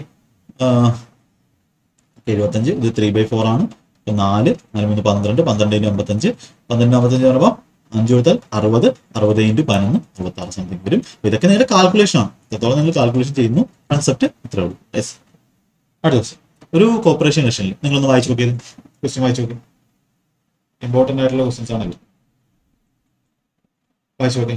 എഴുപത്തഞ്ച് ഇത് ത്രീ ബൈ ഫോർ ആണ് ഇപ്പൊ നാല് നാല് മൂന്ന് പന്ത്രണ്ട് പന്ത്രണ്ട് ഇൻറ്റു അമ്പത്തഞ്ച് പന്ത്രണ്ട് അമ്പത്തഞ്ച് പറയുമ്പോൾ അഞ്ച് കൊടുത്താൽ അറുപത് അറുപത് ഇൻറ്റു പതിനൊന്ന് അറുപത്തി ആറ് സംതിങ് വരും അപ്പൊ ഇതൊക്കെ നിങ്ങളുടെ കാൽക്കുലേഷൻ ആണ് എത്രത്തോളം നിങ്ങൾ കാൽക്കുലേഷൻ ചെയ്യുന്നു കൺസെപ്റ്റ് ഇത്രേ ഉള്ളൂ യെസ് അടുത്ത ക്വസ്റ്റ്യൻ ഒരു കോപ്പറേഷൻ ക്വസ്റ്റനിൽ നിങ്ങളൊന്ന് വായിച്ചു നോക്കിയത് ക്വസ്റ്റ്യൻ വായിച്ചു നോക്കി ഇമ്പോർട്ടൻ്റ് ആയിട്ടുള്ള ക്വസ്റ്റ്യൻസ് ആണല്ലോ വായിച്ചു നോക്കി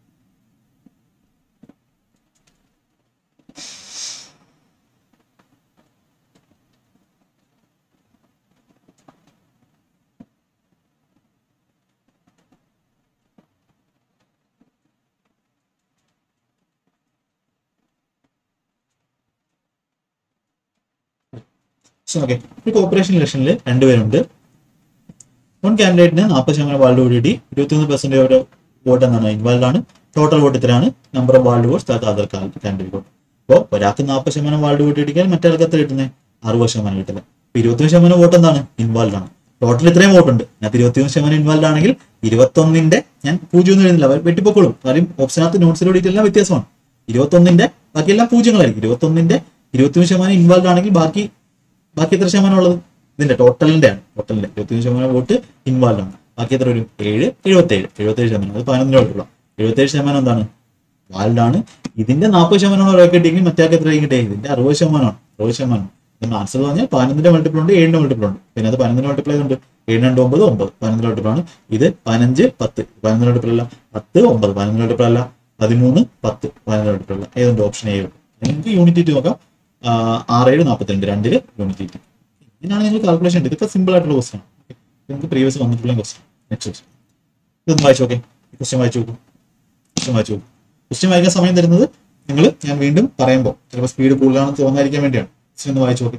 ഓക്കെ ഒരു കോപ്പറേഷൻ ഇലക്ഷനിൽ രണ്ടുപേരുണ്ട് വൺ കാൻഡിഡേറ്റിന് നാൽപ്പത് ശതമാനം വാൾഡ് വോട്ട് കിട്ടി ഇരുപത്തിയൊന്ന് പെർസെന്റ് ഒരു വോട്ട് എന്നാണ് ഇൻവാൾവ് ആണ് ടോട്ടൽ വോട്ട് ഇത്രയാണ് number of valid votes that other candidate vote അപ്പോൾ ഒരാൾക്ക് നാൽപ്പത് ശതമാനം വാൾഡ് വോട്ട് കിട്ടിയാൽ മറ്റേ ആൾക്ക് എത്ര കിട്ടുന്നത് അറുപത് ശതമാനം കിട്ടില്ല അപ്പൊ ഇരുപത്തിയൊന്ന് ശതമാനം വോട്ട് എന്താണ് ഇൻവാൾവ് ആണ് ടോട്ടൽ ഇത്രയും വോട്ട് ഉണ്ട് അതിനകത്ത് ഇരുപത്തിയൊന്ന് ശതമാനം ഇൻവാൾവ് ആണെങ്കിൽ ഇരുപത്തൊന്നിന്റെ ഞാൻ പൂജ്യം ഒന്നും എഴുതുന്നില്ല അവർ വെട്ടിപ്പൊക്കോളും കാര്യം ഓപ്ഷനകത്ത് നോട്ട്സിലോട് എല്ലാം വ്യത്യാസമാണ് ഇരുപത്തൊന്നിന്റെ ബാക്കിയെല്ലാം പൂജ്യങ്ങളായിരിക്കും ഇരുപത്തൊന്നിന്റെ ഇരുപത്തിയൊന്ന് ശതമാനം ഇൻവാൾവ് ആണെങ്കിൽ ബാക്കി ബാക്കി എത്ര ശതമാനം ഉള്ളത് ഇതിന്റെ ടോട്ടലിന്റെ ആണ് ടോട്ടലിന്റെ ഇരുപത്തിയഞ്ച് ശതമാനം വോട്ട് ഇൻവാൾവ് ആണ് ബാക്കി എത്ര വരും ഏഴ് എഴുപത്തേഴ് എഴുപത്തേഴ് ശതമാനം അത് പതിനൊന്നിന് വോട്ടുള്ള എഴുപത്തേഴ് ശതമാനം എന്താണ് വാൾഡ് ആണ് ഇതിന്റെ നാൽപ്പത് ശതമാനമാണ് ഒരാൾക്ക് കിട്ടിയെങ്കിൽ മറ്റേ ആൾക്ക് എത്ര കിട്ടിയത് ഇതിന്റെ അറുപത് ശതമാനമാണ് അറുപത് ശതമാനം നമ്മൾ ആൻസർ പറഞ്ഞാൽ പതിനൊന്നിന്റെ മൾട്ടിപ്പിൾ ഉണ്ട് ഏഴിന്റെ മൾട്ടിപ്പിൾ ഉണ്ട് പിന്നെ അത് പതിനൊന്നിന്റെ മൾട്ടിപ്പിൾ ഉണ്ട് ഏഴ് രണ്ട് ഒമ്പത് ഒമ്പത് പതിനൊന്നിന്റെ മൾട്ടിപ്പിൾ ആണ് ഇത് പതിനഞ്ച് പത്ത് പതിനൊന്നിന്റെ മൾട്ടിപ്പിൾ അല്ല പത്ത് ഒമ്പത് പതിനൊന്നിന്റെ മൾട്ടിപ്പിൾ അല്ല പതിമൂന്ന് പത്ത് പതിനൊന്നിന്റെ മൾട്ടിപ്പിൾ അല്ല ഏതുണ്ട് ഓപ്ഷൻ ഏഴ് നിങ്ങൾക്ക് യൂണിറ്റ് നോക്കാം ആറേഴ് നാൽപ്പത്തിരണ്ട് രണ്ടില് യൂണിറ്റ് ഇതിനാണ് നിങ്ങൾ കാൽക്കുലേഷൻ ഉണ്ട് ഇതൊക്കെ സിമ്പിൾ ആയിട്ടുള്ള ക്വസ്റ്റൻ ആണ് നിങ്ങൾക്ക് പ്രീവിയസ് വന്നിട്ടുള്ള ക്വസ്റ്റൻ നെക്സ്റ്റ് ക്വസ്റ്റൻ ഇതൊന്ന് വായിച്ചു നോക്കേ ക്വസ്റ്റ്യൻ വായിച്ചു നോക്കൂ ക്വസ്റ്റ്യൻ വായിച്ചു നോക്കൂ ക്വസ്റ്റ്യൻ വായിക്കാൻ സമയം തരുന്നത് നിങ്ങൾ ഞാൻ വീണ്ടും പറയുമ്പോൾ ചിലപ്പോൾ സ്പീഡ് കൂടുതലാണെന്ന് തോന്നാതിരിക്കാൻ വേണ്ടിയാണ് ക്വസ്റ്റ്യൻ ഒന്ന് വായിച്ചു നോക്കേ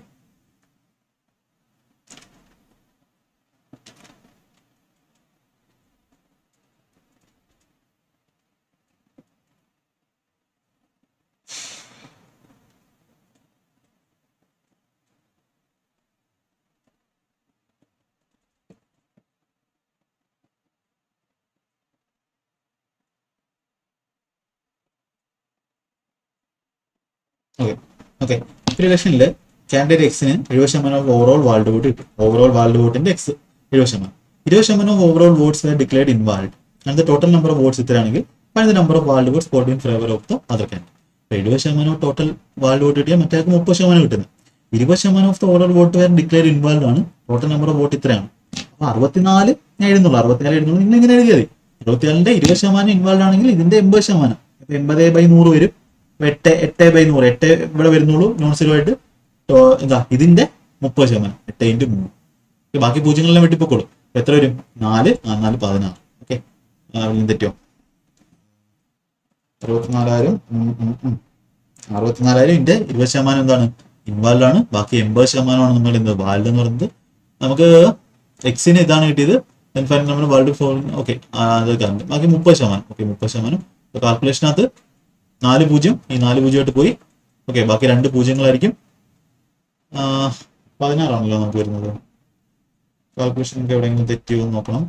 ഓക്കെ ഓക്കെ ഒരു ഇലക്ഷനിൽ കാൻഡിഡേറ്റ് എക്സിന് എഴുപത് ശതമാനം ഓവറോൾ വാൾഡ് വോട്ട് കിട്ടും ഓവറോൾ വാൾഡ് വോട്ടിന്റെ എക്സ് എഴുപത് ശതമാനം ഇരുപത് ശതമാനം overall votes are declared invalid and total number of votes ഇത്രയാണെങ്കിൽ find the number of valid votes forty in favour of the other candidate അപ്പോൾ എഴുപത് ശതമാനം ടോട്ടൽ വാൾഡ് വോട്ട് കിട്ടിയാൽ മറ്റേ മുപ്പത് ശതമാനം കിട്ടുന്നത് ഇരുപത് ശതമാനം of the overall vote were declare invalid ആണ് ടോട്ടൽ നമ്പർ ഓഫ് വോട്ട് ഇത്രയാണ് അപ്പൊ അറുപത്തിനാല് ഞാൻ എഴുതുന്നുള്ളൂ അറുപത്തിനാല് എഴുതുന്നുള്ളൂ നിങ്ങൾ ഇങ്ങനെ എഴുതിയാൽ മതി അറുപത്തിനാലിന്റെ ഇരുപത് ശതമാനം ഇൻവാൾഡ് ആണെങ്കിൽ ഇതിന്റെ എൺപത് ശതമാനം അപ്പൊ എൺപത് ബൈ നൂറ് വരും അപ്പൊ എട്ട് എട്ട് ബൈ നൂറ് എട്ട് ഇവിടെ വരുന്നുള്ളൂ നോൺ സീറോ ആയിട്ട് ടോ- എന്താ ഇതിന്റെ മുപ്പത് ശതമാനം എട്ട് ഇൻറ്റു മൂന്ന് ഓക്കേ, ബാക്കി പൂജ്യങ്ങളെല്ലാം വെട്ടിപ്പോക്കോളൂ എത്ര വരും നാല് ആ, നാല് പതിനാറ് ഓക്കെ തെറ്റോ അറുപത്തിനാലായിരം ഉം, ഉം, ഉം. അറുപത്തിനാലായിരം ഇതിന്റെ ഇരുപത് ശതമാനം എന്താണ് ഇൻവാൽവ് ആണ് ബാക്കി എൺപത് ശതമാനമാണ് നമ്മൾ എന്ത് വാൽഡ് എന്ന് പറയുന്നത് നമുക്ക് എക്സിന് ഇതാണ് കിട്ടിയത് then final number world four okay അത് കറണ്ട് ബാക്കി മുപ്പത് ശതമാനം ഓക്കെ മുപ്പത് ശതമാനം കാൽക്കുലേഷനകത്ത് നാല് പൂജ്യം ഈ നാല് പൂജ്യമായിട്ട് പോയി ഓക്കെ ബാക്കി രണ്ട് പൂജ്യങ്ങളായിരിക്കും ആ, പതിനാറാണല്ലോ നമുക്ക് വരുന്നത് കാൽക്കുലേഷൻ നമുക്ക് എവിടെയെങ്കിലും തെറ്റിയോ എന്ന് നോക്കണം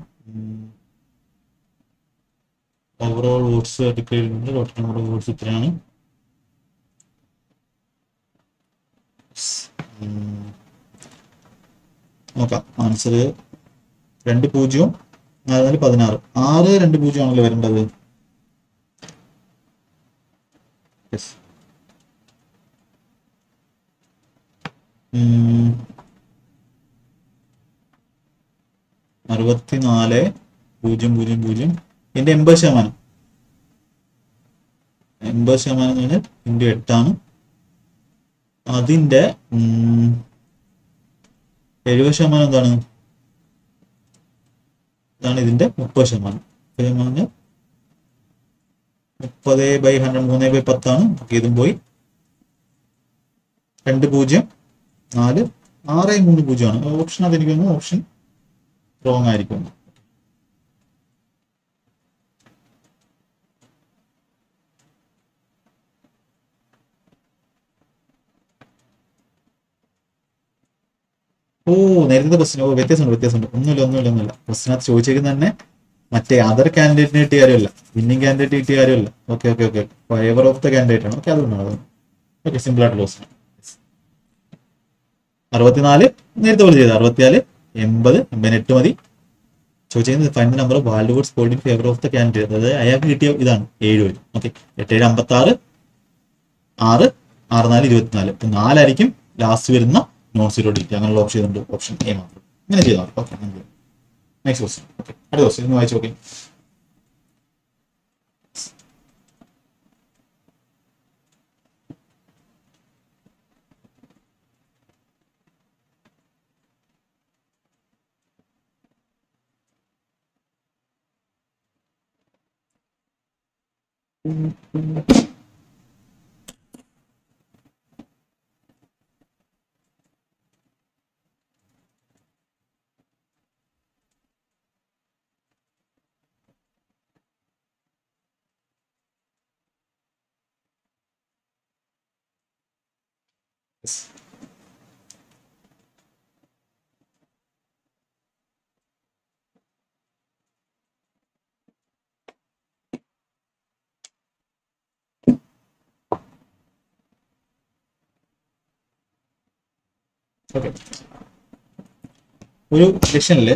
ഓവറോൾ വോട്ട്സ് ഡിക്ലെയർ ചെയ്യുന്നുണ്ട് ടോട്ടൽ നമ്പർ ഓഫ് വോട്ട്സ് ഇത്രയാണ് ഉം. നോക്കാം ആൻസർ രണ്ട് പൂജ്യവും നാല് പതിനാറ് ആറ് രണ്ട് പൂജ്യം ആണല്ലോ വരേണ്ടത് യെസ് അറുപത്തിനാല് പൂജ്യം പൂജ്യം പൂജ്യം എൻ്റെ എൺപത് ശതമാനം എൺപത് ശതമാനം എന്ന് പറഞ്ഞാൽ ഇൻറ്റു എട്ടാണ് അതിൻ്റെ ഉം, എഴുപത് ശതമാനം എന്താണ് ഇതാണ് ഇതിന്റെ മുപ്പത് ശതമാനം മുപ്പത് ശതമാനം മുപ്പത് ബൈ ഹൺഡ്രഡ് മൂന്ന് ബൈ പത്താണ് ഓക്കെ ഇതും പോയി രണ്ട് പൂജ്യം നാല് ആറ് മൂന്ന് പൂജ്യമാണ് ഓപ്ഷൻ അതെനിക്ക് തോന്നുന്നു ഓപ്ഷൻ റോങ് ആയിരിക്കും ഓ നേരത്തെ ക്വസ്റ്റ്യൻ ഓ വ്യത്യാസമുണ്ട് വ്യത്യാസമുണ്ട് ഒന്നുമില്ല ഒന്നുമില്ല ഒന്നുമില്ല ക്വസ്റ്റിനകത്ത് ചോദിച്ചേക്കുന്ന തന്നെ മറ്റേ അതർ കാൻഡിഡേറ്റിന് കിട്ടിയ കാര്യമല്ല വിന്നിംഗ് കാൻഡിഡേറ്റ് കിട്ടിയ കാര്യമല്ല okay okay okay favour of the candidate ആണ് ഓക്കെ അതുകൊണ്ടാണ് അത് ഓക്കെ സിമ്പിൾ ആയിട്ടുള്ള ക്വസ്റ്റൻ അറുപത്തിനാല് നേരത്തെ പോലെ ചെയ്ത് അറുപത്തിനാല് എൺപത് എൺപതിനെട്ട് മതി ചോദിച്ചിരിക്കുന്നത് final number valid votes polled in favour of the candidate അതായത് അയാൾക്ക് കിട്ടിയ ഇതാണ് ഏഴ് വരും ഓക്കെ എട്ട് ഏഴ് അമ്പത്തി ആറ് ആറ് ആറ് നാല് ഇരുപത്തിനാല് ഇപ്പൊ നാലായിരിക്കും ലാസ്റ്റ് വരുന്ന നോൺ സീറോ ഡിഗ്രി അങ്ങനെയുള്ള ഓപ്ഷൻ ചെയ്തിട്ടുണ്ട് ഓപ്ഷൻ എ മാത്രം ഇങ്ങനെ ചെയ്താൽ മതി ഓക്കെ നെക്സ്റ്റ് ക്വസ്റ്റ്യൻ ഓക്കെ അടുത്ത ക്വസ്റ്റ്യൻ ഇന്ന് വായിച്ചു ഓക്കെ ഓക്കെ ഒരു സെക്ഷനില്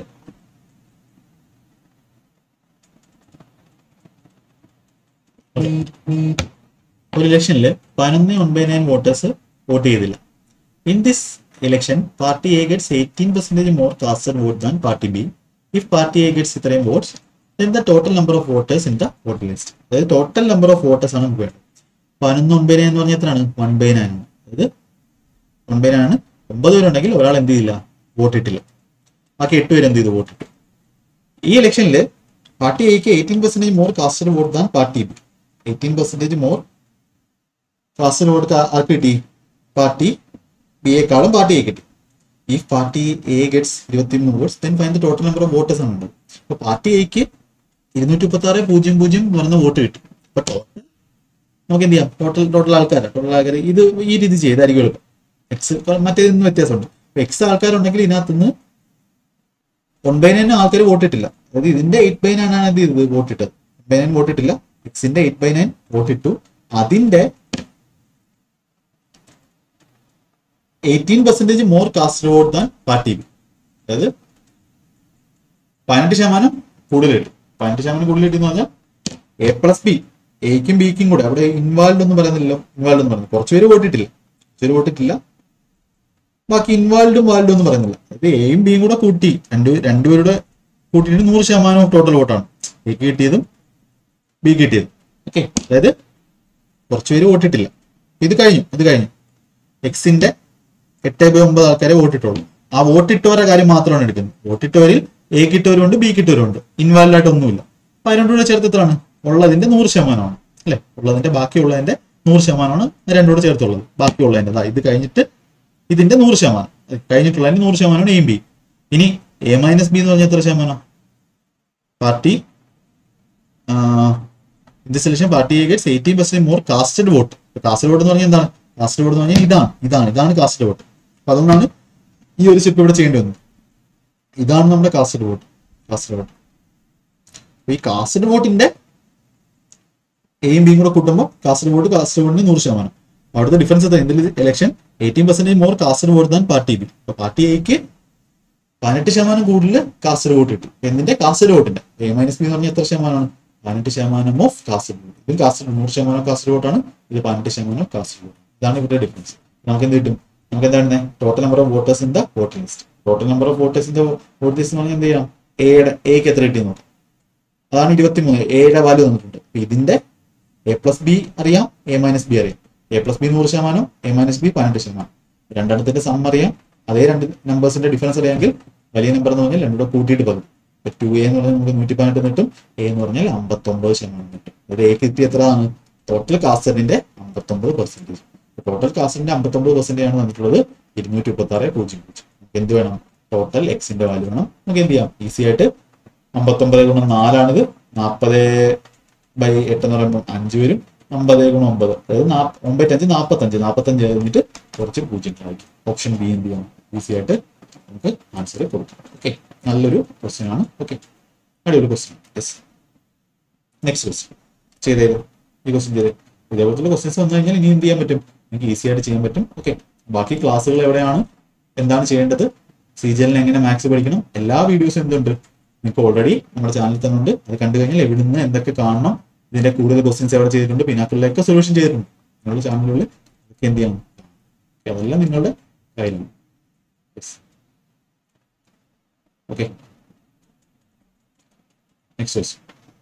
ഒരു ഇലക്ഷനിൽ പതിനൊന്ന് ഒൻപതിനായിരം വോട്ടേഴ്സ് വോട്ട് ചെയ്തില്ല in this election party A gets eighteen percentage more casted vote than party B if party A gets ഇത്രയും votes then the total number of voters in the voter list അതായത് total number of voters ആണ് നമുക്ക് വേണ്ടത് പതിനൊന്ന് ഒൻപതിനായിരം എന്ന് പറഞ്ഞാൽ എത്രയാണ് വൺ ബൈ നയൻ ആണ് അതായത് വൺ ബൈ നയൻ ആണ് ഒമ്പത് പേരുണ്ടെങ്കിൽ ഒരാൾ എന്ത് ചെയ്തില്ല വോട്ട് ഇട്ടില്ല ബാക്കി എട്ട് പേര് എന്ത് ചെയ്തു വോട്ട് ഇട്ടു ഈ ഇലക്ഷനിൽ പാർട്ടി എക്ക് eighteen percentage more casted vote than party B eighteen percentage more casted vote ആർക്ക് കിട്ടി പാർട്ടി ബി എക്കാളും പാർട്ടി എ കിട്ടി ഈ പാർട്ടി എ ഗെറ്റ്സ് ഇരുപത്തി മൂന്ന് votes then find the total number of voters ആണ് ഉണ്ട് അപ്പൊ പാർട്ടി എക്ക് ഇരുന്നൂറ്റി മുപ്പത്തി ആറ് പൂജ്യം പൂജ്യം എന്ന് പറയുന്ന വോട്ട് കിട്ടി അപ്പൊ ടോട്ടൽ നമുക്ക് എന്ത് ചെയ്യാം ടോട്ടൽ ടോട്ടൽ ആൾക്കാരാണ് ടോട്ടൽ ആൾക്കാർ ഇത് ഈ രീതി ചെയ്തായിരിക്കും എളുപ്പം എക്സ് മറ്റേതിൽ നിന്ന് വ്യത്യാസമുണ്ട് എക്സ് ആൾക്കാരുണ്ടെങ്കിൽ ഇതിനകത്ത് നിന്ന് വൺ ബൈ നയൻ ആൾക്കാർ വോട്ടിട്ടില്ല അതായത് ഇതിന്റെ എയ്റ്റ് ബൈ നയൻ ആണ് എന്ത് ചെയ്തത് വോട്ടിട്ടത് ബൈ നയൻ വോട്ടിട്ടില്ല എക്സിന്റെ എയ്റ്റ് ബൈ നയൻ വോട്ടിട്ടു അതിന്റെ eighteen percentage more cast vote than party B അതായത് പതിനെട്ട് ശതമാനം കൂടുതൽ കിട്ടും പതിനെട്ട് ശതമാനം കൂടുതൽ കിട്ടും എന്ന് പറഞ്ഞാൽ എ പ്ലസ് ബി എക്കും ബിക്കും കൂടെ അവിടെ ഇൻവാൾവ് ഒന്നും പറയുന്നില്ലല്ലോ ഇൻവാൾവ് എന്ന് പറഞ്ഞു കുറച്ച് പേര് വോട്ടിട്ടില്ല കുറച്ച് പേര് വോട്ടിട്ടില്ല ബാക്കി ഇൻവാൾവ്ഡും വാൾഡും ഒന്നും പറയുന്നില്ല അതായത് എയും ബിയും കൂടെ കൂട്ടി രണ്ട് രണ്ടുപേരുടെ കൂട്ടിയിട്ട് നൂറ് ശതമാനം ടോട്ടൽ വോട്ടാണ് എക്ക് കിട്ടിയതും ബി കിട്ടിയതും ഓക്കെ അതായത് കുറച്ച് പേര് വോട്ടിട്ടില്ല ഇത് കഴിഞ്ഞു ഇത് കഴിഞ്ഞു എക്സിന്റെ എട്ട് ബൈ ഒമ്പത് ആൾക്കാരെ വോട്ടിട്ടുള്ളൂ ആ വോട്ടിട്ടവരുടെ കാര്യം മാത്രമാണ് എടുക്കുന്നത് വോട്ടിട്ടവരിൽ എ കിട്ടവരുണ്ട് ബി കിട്ടവരുണ്ട് ഇൻവാലിഡ് ആയിട്ട് ഒന്നുമില്ല അപ്പൊ അതിനോട് കൂടെ ചേർത്ത് എത്രയാണ് ഉള്ളതിന്റെ നൂറ് ശതമാനമാണ് അല്ലെ ഉള്ളതിന്റെ ബാക്കിയുള്ളതിന്റെ നൂറ് ശതമാനമാണ് രണ്ടോട് ചേർത്തുള്ളത് ബാക്കിയുള്ളതിന്റെ ദാ ഇത് കഴിഞ്ഞിട്ട് ഇതിന്റെ നൂറ് ശതമാനം അത് കഴിഞ്ഞിട്ടുള്ളതിന്റെ നൂറ് ശതമാനമാണ് എയും ബി ഇനി എ മൈനസ് ബി എന്ന് പറഞ്ഞാൽ എത്ര ശതമാനം party in the selection party gets eighteen percent more casted vote casted vote എന്ന് പറഞ്ഞാൽ എന്താണ് കാസ്റ്റഡ് വോട്ട് എന്ന് പറഞ്ഞാൽ ഇതാണ് ഇതാണ് ഇതാണ് കാസ്റ്റഡ് വോട്ട് അപ്പൊ അതുകൊണ്ടാണ് ഈ ഒരു സ്റ്റെപ്പ് ഇവിടെ ചെയ്യേണ്ടി വന്നത് ഇതാണ് നമ്മുടെ കാസ്റ്റഡ് വോട്ട് കാസ്റ്റഡ് വോട്ട് അപ്പൊ ഈ കാസ്റ്റഡ് വോട്ടിന്റെ എയും ബിയും കൂടെ കൂട്ടുമ്പോൾ കാസ്റ്റഡ് വോട്ട് കാസ്റ്റഡ് വോട്ടിന് നൂറ് ശതമാനം അവിടുത്തെ ഡിഫറൻസ് എന്താ എന്തിൽ election eighteen percentage more casted vote than party B അപ്പൊ പാർട്ടി എക്ക് പതിനെട്ട് ശതമാനം കൂടുതൽ കാസ്റ്റഡ് വോട്ട് കിട്ടി എന്തിന്റെ കാസ്റ്റഡ് വോട്ടിന്റെ എ മൈനസ് ബി എന്ന് പറഞ്ഞാൽ എത്ര ശതമാനമാണ് പതിനെട്ട് ശതമാനം ഓഫ് കാസ്റ്റഡ് വോട്ട് ഇത് കാസ്റ്റഡ് നൂറ് ശതമാനം കാസ്റ്റഡ് വോട്ടാണ് ഇത് പതിനെട്ട് ശതമാനം കാസ്റ്റഡ് വോട്ട് ഇതാണ് ഇവരുടെ ഡിഫറൻസ് നമുക്ക് എന്ത് കിട്ടും നമുക്ക് എന്താണ് total number of voters in the voting list total number of voters in the vote list എന്ന് പറഞ്ഞാൽ എന്ത് ചെയ്യാം എയുടെ എക്ക് എത്ര കിട്ടി നോക്കാം അതാണ് ഇരുപത്തി മൂന്ന് എയുടെ വാല്യൂ തന്നിട്ടുണ്ട് അപ്പൊ ഇതിന്റെ എ പ്ലസ് ബി അറിയാം എ മൈനസ് ബി അറിയാം എ പ്ലസ് ബി നൂറ് ശതമാനം എ മൈനസ് ബി പതിനെട്ട് ശതമാനം രണ്ടെണ്ണത്തിന്റെ സം അറിയാം അതേ രണ്ട് നമ്പേഴ്സിന്റെ ഡിഫറൻസ് അറിയാമെങ്കിൽ വലിയ നമ്പർ എന്ന് പറഞ്ഞാൽ രണ്ടുകൂടെ കൂട്ടിയിട്ട് പകുതി ഇപ്പൊ ടു എ എന്ന് പറഞ്ഞാൽ നമുക്ക് നൂറ്റി പതിനെട്ട് കിട്ടും എ എന്ന് പറഞ്ഞാൽ അമ്പത്തൊമ്പത് ശതമാനം കിട്ടും അതായത് എ കിട്ടി എത്രയാണ് ടോട്ടൽ കാസ്റ്റഡിന്റെ അമ്പത്തൊമ്പത് പെർസെന്റേജ് ടോട്ടൽ കാസ്റ്റഡിന്റെ അമ്പത്തൊമ്പത് പെർസെന്റേജ് ആണ് വന്നിട്ടുള്ളത് ഇരുന്നൂറ്റി മുപ്പത്തി ആറ് പൂജ്യം പൂജ്യം നമുക്ക് എന്ത് വേണം ടോട്ടൽ എക്സിന്റെ വാല്യൂ വേണം നമുക്ക് എന്ത് ചെയ്യാം ഈസി ആയിട്ട് അമ്പത്തൊമ്പത് ഗുണം നാലാണിത് നാൽപ്പത് ബൈ എട്ട് എന്ന് പറയുമ്പോൾ അഞ്ച് വരും അമ്പത് ഗുണം ഒമ്പത് അതായത് നാ- ഒമ്പത്തഞ്ച് നാൽപ്പത്തഞ്ച് നാൽപ്പത്തഞ്ച് കഴിഞ്ഞിട്ട് കുറച്ച് പൂജ്യം ആയിരിക്കും ഓപ്ഷൻ ബി എന്ത് ചെയ്യണം ഈസി ആയിട്ട് നമുക്ക് ആൻസർ കൊടുക്കാം ഓക്കെ നല്ലൊരു ക്വസ്റ്റ്യൻ ആണ് ഓക്കെ അടിപൊളി ക്വസ്റ്റ്യൻ യെസ് നെക്സ്റ്റ് ക്വസ്റ്റ്യൻ ചെയ്തേത് ഈ ക്വസ്റ്റ്യൻ ചെയ്തേ ഇതേപോലത്തെ ക്വസ്റ്റ്യൻസ് വന്നു കഴിഞ്ഞാൽ ഇനി എന്ത് ചെയ്യാൻ പറ്റും നിങ്ങൾക്ക് ഈസി ആയിട്ട് ചെയ്യാൻ പറ്റും ഓക്കെ ബാക്കി ക്ലാസ്സുകൾ എവിടെയാണ് എന്താണ് ചെയ്യേണ്ടത് സീജലിന് എങ്ങനെ മാത്സ് പഠിക്കണം എല്ലാ വീഡിയോസും എന്തുണ്ട് ഇപ്പോൾ ഓൾറെഡി നമ്മുടെ ചാനലിൽ തന്നെ ഉണ്ട് അത് കണ്ടു കഴിഞ്ഞാൽ എവിടെ നിന്ന് എന്തൊക്കെ കാണണം ഇതിന്റെ കൂടുതൽ ക്വസ്റ്റ്യൻസ് എവിടെ ചെയ്തിട്ടുണ്ട് പിന്നാക്കളിലൊക്കെ സൊല്യൂഷൻ ചെയ്തിട്ടുണ്ട് നിങ്ങളുടെ ചാനലുകളിൽ ഇതൊക്കെ എന്ത് ചെയ്യണം Okay, അതെല്ലാം നിങ്ങളുടെ കയ്യിലാണ് ഓക്കെ നെക്സ്റ്റ് ക്വസ്റ്റ്യൻ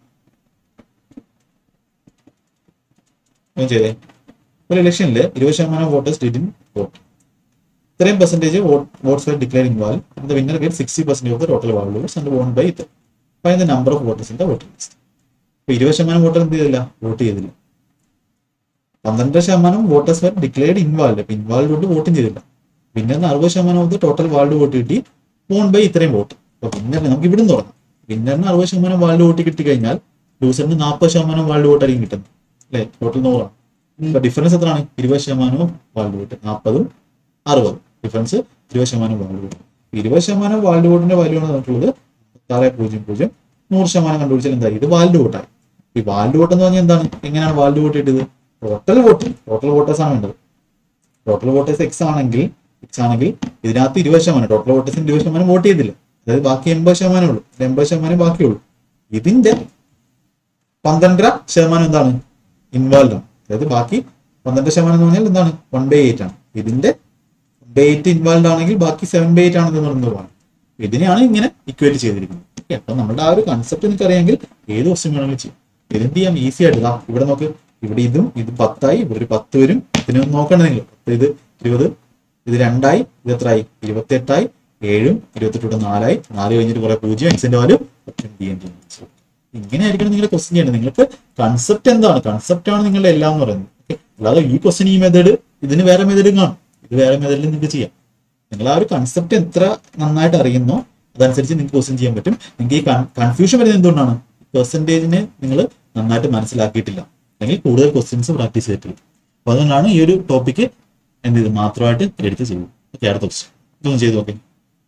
ഞാൻ ചെയ്തേ ഒരു ഇലക്ഷനിൽ ഇരുപത് ശതമാനം വോട്ടേഴ്സ് ഡിഡിൻ വോട്ട് ഇത്രയും percentage votes are declare invalid the winner get sixty percent of the total valid votes and won by ഇത് find the number of voters in the voting list ഇപ്പൊ ഇരുപത് ശതമാനം voter എന്ത് ചെയ്തില്ല vote ചെയ്തില്ല പന്ത്രണ്ട് ശതമാനം വോട്ടേഴ്സ് വർ declared ഇൻവാൾഡ് അപ്പൊ ഇൻവാൾഡ് കൊണ്ട് വോട്ടും ചെയ്തില്ല വിന്നറിന് അറുപത് ശതമാനം of the total valid vote കിട്ടി വോൺ ബൈ ഇത്രയും വോട്ട് അപ്പൊ വിന്നറിന് നമുക്ക് ഇവിടുന്ന് തുടങ്ങാം വിന്നറിന് അറുപത് ശതമാനം വാൾഡ് വോട്ട് കിട്ടി കഴിഞ്ഞാൽ ലൂസറിന് നാൽപ്പത് ശതമാനം വാൾഡ് വോട്ട് ആയിരിക്കും കിട്ടുന്നത് അല്ലെ ടോട്ടൽ നൂറാണ് അപ്പൊ ഡിഫറൻസ് എത്രയാണ് ഇരുപത് ശതമാനവും വാൾഡ് വോട്ട് നാൽപ്പതും അറുപതും ഡിഫറൻസ് ഇരുപത് ശതമാനം വാൾഡ് വോട്ട് ഇരുപത് ശതമാനം വാൾഡ് വോട്ടിന്റെ വാല്യൂ ആണ് തന്നിട്ടുള്ളത് ആറ് പൂജ്യം പൂജ്യം നൂറ് ശതമാനം കണ്ടുപിടിച്ചാൽ എന്താ ഇത് വാൽഡ് വോട്ടായി ഈ വാൽഡ് വോട്ട് എന്ന് പറഞ്ഞാൽ എന്താണ് എങ്ങനെയാണ് വാൽഡ് വോട്ട് കിട്ടിയത് ടോട്ടൽ വോട്ട് ടോട്ടൽ വോട്ടേഴ്സ് ആണ് വേണ്ടത് ടോട്ടൽ വോട്ടേഴ്സ് എക്സ് ആണെങ്കിൽ എക്സ് ആണെങ്കിൽ ഇതിനകത്ത് ഇരുപത് ശതമാനം ടോട്ടൽ വോട്ടേഴ്സിന് ഇരുപത് ശതമാനം വോട്ട് ചെയ്തില്ല അതായത് ബാക്കി എൺപത് ശതമാനം ഉള്ളൂ ഇത് എൺപത് ശതമാനം ബാക്കിയുള്ളൂ ഇതിന്റെ പന്ത്രണ്ടര ശതമാനം എന്താണ് ഇൻവോൾവ് ആണ് അതായത് ബാക്കി പന്ത്രണ്ട് ശതമാനം എന്ന് പറഞ്ഞാൽ എന്താണ് വൺ ബൈ എയ്റ്റ് ആണ് ഇതിന്റെ ബൈ എയ്റ്റ് ഇൻവോൾവ് ആണെങ്കിൽ ബാക്കി സെവൻ ബൈ എയ്റ്റ് ആണെന്ന് പറയുന്നത് പോകാം ഇതിനെയാണ് ഇങ്ങനെ ഇക്വേറ്റ് ചെയ്തിരിക്കുന്നത് ഓക്കെ അപ്പൊ നമ്മുടെ ആ ഒരു കൺസെപ്റ്റ് നിങ്ങൾക്ക് അറിയാമെങ്കിൽ ഏത് ക്വസ്റ്റ്യൻ വേണമെങ്കിലും ചെയ്യാം ഇതെന്ത് ചെയ്യാം ഈസി ആയിട്ട് ഇതാ ഇവിടെ നോക്ക് ഇവിടെ ഇതും ഇത് പത്തായി ഇവിടെ ഒരു പത്ത് വരും ഇതിനൊന്നും നോക്കണ്ട നിങ്ങൾ പത്ത് ഇത് ഇരുപത് ഇത് രണ്ടായി ഇത് എത്രയായി ഇരുപത്തി എട്ടായി ഏഴും ഇരുപത്തെട്ട് നാലായി നാല് കഴിഞ്ഞിട്ട് കുറെ പൂജ്യം എക്സിന്റെ വാല്യൂ ഓപ്ഷൻ ബി എൻ ഇങ്ങനെ ആയിരിക്കണം നിങ്ങൾ ക്വസ്റ്റ്യൻ ചെയ്യേണ്ടത് നിങ്ങൾക്ക് കൺസെപ്റ്റ് എന്താണ് കൺസെപ്റ്റ് ആണ് നിങ്ങളുടെ എല്ലാം എന്ന് പറയുന്നത് Okay? അല്ലാതെ ഈ ക്വസ്റ്റ്യൻ ഈ മെത്തേഡ് ഇതിന് വേറെ മെത്തേഡും കാണും ഇത് വേറെ മെത്തേഡിൽ നിങ്ങൾക്ക് ചെയ്യാം നിങ്ങൾ ആ ഒരു കൺസെപ്റ്റ് എത്ര നന്നായിട്ട് അറിയുന്നോ അതനുസരിച്ച് നിങ്ങൾക്ക് ക്വസ്റ്റ്യൻ ചെയ്യാൻ പറ്റും നിങ്ങൾക്ക് ഈ കൺഫ്യൂഷൻ വരുന്നത് എന്തുകൊണ്ടാണ് പെർസെൻറ്റേജിനെ നിങ്ങൾ നന്നായിട്ട് മനസ്സിലാക്കിയിട്ടില്ല അല്ലെങ്കിൽ കൂടുതൽ ക്വസ്റ്റ്യൻസ് പ്രാക്ടീസ് ചെയ്തിട്ടില്ല അപ്പൊ അതുകൊണ്ടാണ് ഈ ഒരു ടോപ്പിക്ക് എന്ത് ചെയ്ത് മാത്രമായിട്ട് എടുത്ത് ചെയ്യും ഓക്കെ അടുത്ത ക്വസ്റ്റ്യൻ ഇതൊന്ന് ചെയ്തു നോക്കെ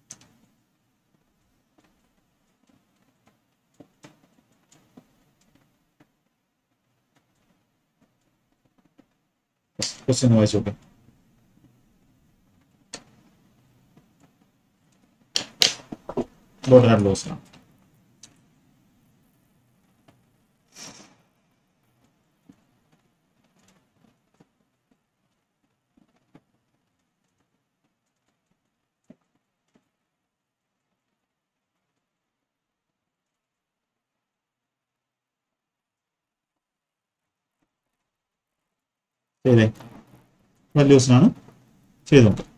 ക്വസ്റ്റ്യൻ ഒന്ന് വായിച്ചു നോക്കെ ലോട്ടൻ ആൻഡ് ലോസിനാണ് ചെയ്തേ വല്യൂസിനാണ് ചെയ്ത് നോക്കാം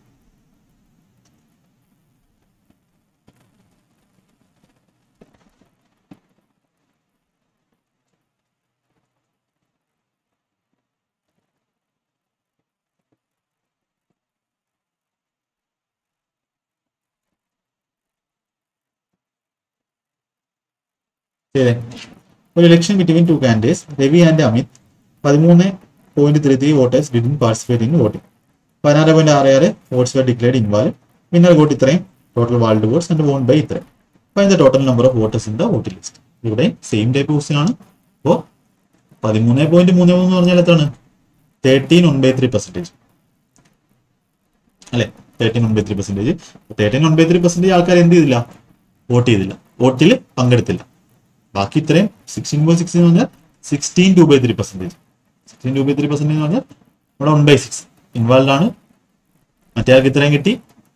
ശരി ഒരു election between two candidates Ravi and Amit പതിമൂന്ന് point three three voters didn't participate in voting പതിനാറ് പോയിന്റ് ആറ് ആറ് votes were declared invalid winner vote ഇത്രയും total valid votes and won by ഇത്രയും അപ്പോൾ അതിന്റെ total number of voters in the voting list ഇവിടെ same type question ആണ് അപ്പോൾ പതിമൂന്ന് പോയിന്റ് മൂന്ന് മൂന്ന് എന്ന് പറഞ്ഞാൽ എത്രയാണ് thirteen one by three percentage അല്ലെ thirteen one by three percentage thirteen one by three percentage ആൾക്കാർ എന്ത് ചെയ്തില്ല വോട്ട് ചെയ്തില്ല വോട്ടിൽ പങ്കെടുത്തില്ല ബാക്കി ഇത്രയും സിക്സ്റ്റീൻ ബൈ സിക്സ് എന്ന് പറഞ്ഞാൽ sixteen two by three percentage sixteen two by three percentage എന്ന് പറഞ്ഞാൽ ഇവിടെ വൺ ബൈ സിക്സ് ഇൻവോൾവ് ആണ് മറ്റേ ആൾക്ക് ഇത്രയും കിട്ടി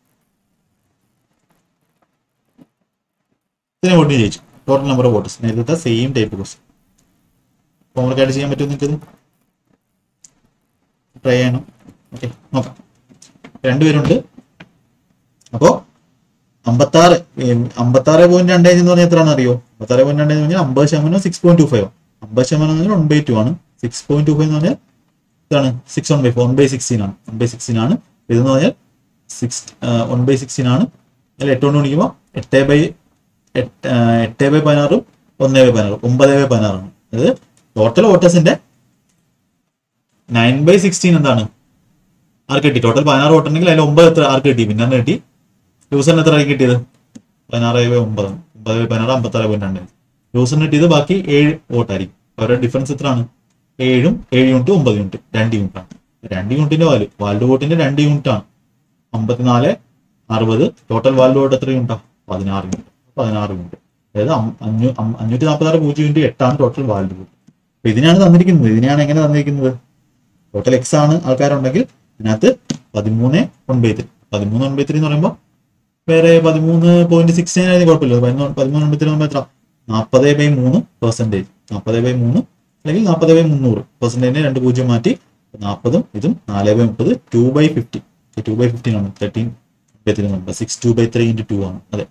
ഇത്രയും വോട്ട് ജയിച്ചു ടോട്ടൽ നമ്പർ ഓഫ് വോട്ടേഴ്സ് നേരത്തെ സെയിം ടൈപ്പ് ക്വസ്റ്റ്യൻ ഹോംവർക്ക് ആയിട്ട് ചെയ്യാൻ പറ്റുമോ നിങ്ങൾക്കത് ട്രൈ ചെയ്യണം ഓക്കെ നോക്കാം രണ്ടുപേരുണ്ട് അപ്പോ അമ്പത്താറ് അമ്പത്താറ് പോയിന്റ് രണ്ട് എന്ന് പറഞ്ഞാൽ എത്രയാണെന്ന് അറിയോ അമ്പത്താറ് പോയിന്റ് രണ്ട് എന്ന് പറഞ്ഞാൽ അമ്പത് ശതമാനം സിക്സ് പോയിന്റ് ടു ഫൈവ് അമ്പത് ശതമാനം എന്ന് പറഞ്ഞാൽ വൺ ബൈ ടു ആണ് സിക്സ് പോയിന്റ് ടു ഫൈവ് എന്ന് പറഞ്ഞാൽ ഇതാണ് six one by four one by sixteen ആണ് വൺ ബൈ സിക്സ്റ്റീൻ ആണ് ഇതെന്ന് പറഞ്ഞാൽ സിക്സ് വൺ ബൈ സിക്സ്റ്റീൻ ആണ് അതിൽ എട്ട് കൊണ്ട് ഗുണിക്കുമ്പോൾ എട്ട് ബൈ എട്ട് ആ, എട്ട് ബൈ പതിനാറും ഒന്ന് ബൈ പതിനാറും ഒമ്പത് ബൈ പതിനാറാണ് അതായത് ടോട്ടൽ വോട്ടേഴ്സിന്റെ നയൻ ബൈ സിക്സ്റ്റീൻ എന്താണ് ആർക്ക് കിട്ടി ടോട്ടൽ പതിനാറ് വോട്ടുണ്ടെങ്കിൽ അതിൽ ഒമ്പത് എത്ര ആർക്ക് കിട്ടി പിന്നെ കിട്ടി ലൂസറിന് എത്ര ആയി കിട്ടിയത് പതിനാറ് ബൈ ഒമ്പത് ഒമ്പത് ബൈ പതിനാറ് അമ്പത്താറ് പോയിന്റ് രണ്ട് ലൂസറിന് കിട്ടിയത് ബാക്കി ഏഴ് വോട്ടായിരിക്കും അവരുടെ ഡിഫറൻസ് എത്രയാണ് ഏഴും ഏഴ് യൂണിറ്റ് ഒമ്പത് യൂണിറ്റ് രണ്ട് യൂണിറ്റ് ആണ് രണ്ട് യൂണിറ്റിന്റെ വാല്യൂ വാൽഡ് വോട്ടിന്റെ രണ്ട് യൂണിറ്റ് ആണ് അമ്പത്തിനാല് അറുപത് ടോട്ടൽ വാൽഡ് വോട്ട് എത്ര യൂണിറ്റാ പതിനാറ് യൂണിറ്റ് പതിനാറ് യൂണിറ്റ് അതായത് അം- അഞ്ഞൂ അം- അഞ്ഞൂറ്റി നാൽപ്പത്തി ആറ് പൂജ്യം യൂണിറ്റ് എട്ടാണ് ടോട്ടൽ വാൽഡ് വോട്ട് അപ്പൊ ഇതിനാണ് തന്നിരിക്കുന്നത് ഇതിനെയാണ് എങ്ങനെ തന്നിരിക്കുന്നത് ടോട്ടൽ എക്സ് ആണ് ആൾക്കാരുണ്ടെങ്കിൽ ഇതിനകത്ത് പതിമൂന്ന് വൺ ബൈ ത്രീ പതിമൂന്ന് വൺ ബൈ ത്രീ എന്ന് പറയുമ്പോൾ വേറെ പതിമൂന്ന് പോയിന്റ് സിക്സ് നയൻ ആയിരുന്നു കുഴപ്പമില്ല പതിമൂന്ന് പതിമൂന്ന് വൺ ബൈ ത്രീ എന്ന് പറയുമ്പോൾ എത്ര നാൽപ്പത് ബൈ മൂന്ന് പെർസെൻറ്റേജ് നാൽപ്പത് ബൈ മൂന്ന് അല്ലെങ്കിൽ നാൽപ്പത് ബൈ മുന്നൂറ് പെർസെൻറ്റേജിനെ രണ്ട് പൂജ്യം മാറ്റി നാൽപ്പതും ഇതും നാല് ബൈ മുപ്പത് two by fifty two by fifteen ആണ് തേർട്ടീൻ ബൈ ത്രീ എന്ന് six two by three into two ആണ് അതെ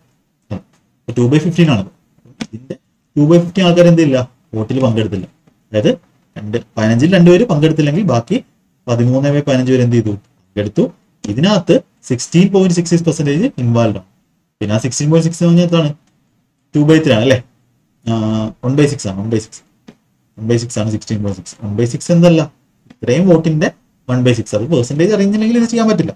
ടു ബൈ ഫിഫ്റ്റീൻ ആണ് ഇതിന്റെ ടു ബൈ ഫിഫ്റ്റീൻ ആൾക്കാർ എന്തില്ല വോട്ടിൽ പങ്കെടുത്തില്ല അതായത് രണ്ട് പതിനഞ്ചിൽ രണ്ടുപേര് പങ്കെടുത്തില്ലെങ്കിൽ ബാക്കി പതിമൂന്ന് ബൈ പതിനഞ്ച് പേര് എന്ത് ചെയ്തു പങ്കെടുത്തു ഇതിനകത്ത് sixteen point six six percentage involve ആണ് പിന്നെ ആ സിക്സ്റ്റീൻ പോയിന്റ് സിക്സ് എന്ന് പറഞ്ഞാൽ എന്താണ് ടു ബൈ ത്രീ ആണ് അല്ലേ വൺ ബൈ സിക്സ് ആണ് one by six one by six ആണ് sixteen point six one by six എന്തല്ല ഇത്രയും വോട്ടിന്റെ വൺ ബൈ സിക്സ് അത് പെർസെന്റേജ് അറിയുന്നില്ലെങ്കിൽ ഇത് ചെയ്യാൻ പറ്റില്ല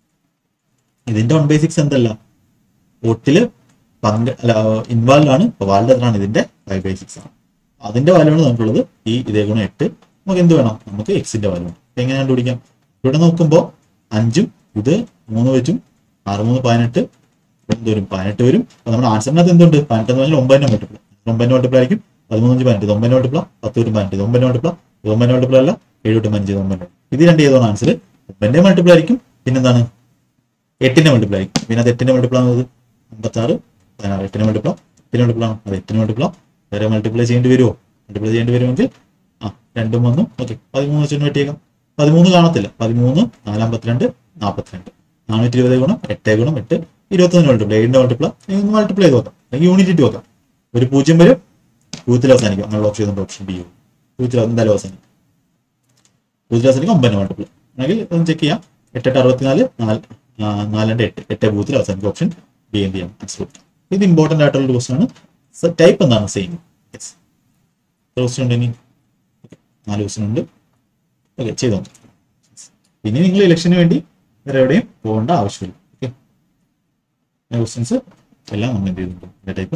ഇതിന്റെ വൺ ബൈ സിക്സ് എന്തല്ല വോട്ടില് പങ്ക് അല്ല ഇൻവാൾവ് ആണ് വാൾഡ് എത്രയാണ് ഇതിന്റെ ഫൈവ് ബൈ സിക്സ് ആണ് അതിന്റെ വാല്യൂ ആണ് നമുക്കുള്ളത് ഈ ഇതേ ഗുണം എട്ട് നമുക്ക് എന്ത് വേണം നമുക്ക് എക്സിന്റെ വാല്യൂ എങ്ങനെ കണ്ടുപിടിക്കാം ഇവിടെ നോക്കുമ്പോൾ അഞ്ചും ഇത് മൂന്ന് വെച്ചും ആറ് മൂന്ന് പതിനെട്ട് എന്ത് വരും പതിനെട്ട് വരും അപ്പൊ നമ്മുടെ ആൻസറിനകത്ത് എന്തുണ്ട് പതിനെട്ട് എന്ന് പറഞ്ഞാൽ ഒമ്പതിന്റെ മൾട്ടിപ്പിൾ ഒമ്പതിന്റെ മൾട്ടിപ്പിൾ ആയിരിക്കും പതിമൂന്നഞ്ച് പതിനെട്ട് ഇത് ഒമ്പതിന്റെ മൾട്ടിപ്പിൾ പത്ത് വരും പതിനെട്ട് ഇത് ഒമ്പതിന്റെ മൾട്ടിപ്പിൾ ഇത് ഒമ്പതിന്റെ മൾട്ടിപ്പിൾ അല്ല ഏഴ് തൊട്ട് പതിനഞ്ച് ഇത് ഒമ്പതിന്റെ ഇത് രണ്ട് ഏതാണ് ആൻസർ ഒമ്പതിന്റെ മൾട്ടിപ്പിൾ ആയിരിക്കും പിന്നെന്താണ് എട്ടിന്റെ മൾട്ടിപ്പിൾ ആയിരിക്കും പിന്നെ അത് എട്ടിന്റെ മൾട്ടിപ്പിൾ ആണത് അമ്പത്താറ് പതിനാറ് എട്ടിന്റെ മൾട്ടിപ്പിൾ എട്ടിന്റെ മൾട്ടിപ്പിൾ ആണ് അത് എട്ടിന്റെ മൾട്ടിപ്പിൾ വേറെ മൾട്ടിപ്ലൈ ചെയ്യേണ്ടി വരുമോ മൾട്ടിപ്ലൈ ചെയ്യേണ്ടി വരുമെങ്കിൽ ആ രണ്ടും ഒന്നും ഓക്കെ പതിമൂന്ന് വെച്ചിട്ട് വെട്ടിയേക്കാം പതിമൂന്ന് കാണത്തില്ല പതിമൂന്ന് നാലാമ്പത്തിരണ്ട് നാൽപ്പത്തിരണ്ട് നാനൂറ്റി ഇരുപത് ഗുണം എട്ട് ഗുണം എട്ട് ഇരുപത്തൊന്ന് മൾട്ടിപ്ലൈ ഏഴിന്റെ മൾട്ടിപ്ലൈ ഒന്ന് മൾട്ടിപ്ലൈ ചെയ്ത് നോക്കാം അല്ലെങ്കിൽ യൂണിറ്റ് ഇട്ട് നോക്കാം ഒരു പൂജ്യം വരും പൂജ്യത്തിൽ അവസാനിക്കും അങ്ങനെയുള്ള ഓപ്ഷൻ ചെയ്തുകൊണ്ട് ഓപ്ഷൻ ബി പൂജ്യത്തിൽ എന്തായാലും അവസാനിക്കും പൂജ്യത്തിൽ അവസാനിക്കും ഒമ്പതിന് മൾട്ടിപ്ലൈ അല്ലെങ്കിൽ ഒന്ന് ചെക്ക് ചെയ്യാം എട്ടെട്ട് അറുപത്തിനാല് നാല് ആ, നാലിന്റെ എട്ട് എട്ട് പൂജ്യത്തിൽ അവസാനിക്കും ഓപ്ഷൻ ബി എന്ത് ചെയ്യാം ആൻസർ ഇത് ഇമ്പോർട്ടന്റ് ആയിട്ടുള്ള ഒരു ക്വസ്റ്റൻ ആണ് ടൈപ്പ് എന്താണ് സെയിം യെസ് ക്വസ്റ്റൻ ഉണ്ട് ഇനി Okay. നാല് ക്വസ്റ്റൻ ഉണ്ട് ഓക്കെ ചെയ്തോ ഇനി നിങ്ങൾ ഇലക്ഷന് വേണ്ടി വേറെ എവിടെയും പോകേണ്ട ആവശ്യമില്ല ഓക്കെ ക്വസ്റ്റ്യൻസ് എല്ലാം നമ്മൾ എന്ത് ചെയ്തിട്ടുണ്ട് ടൈപ്പ്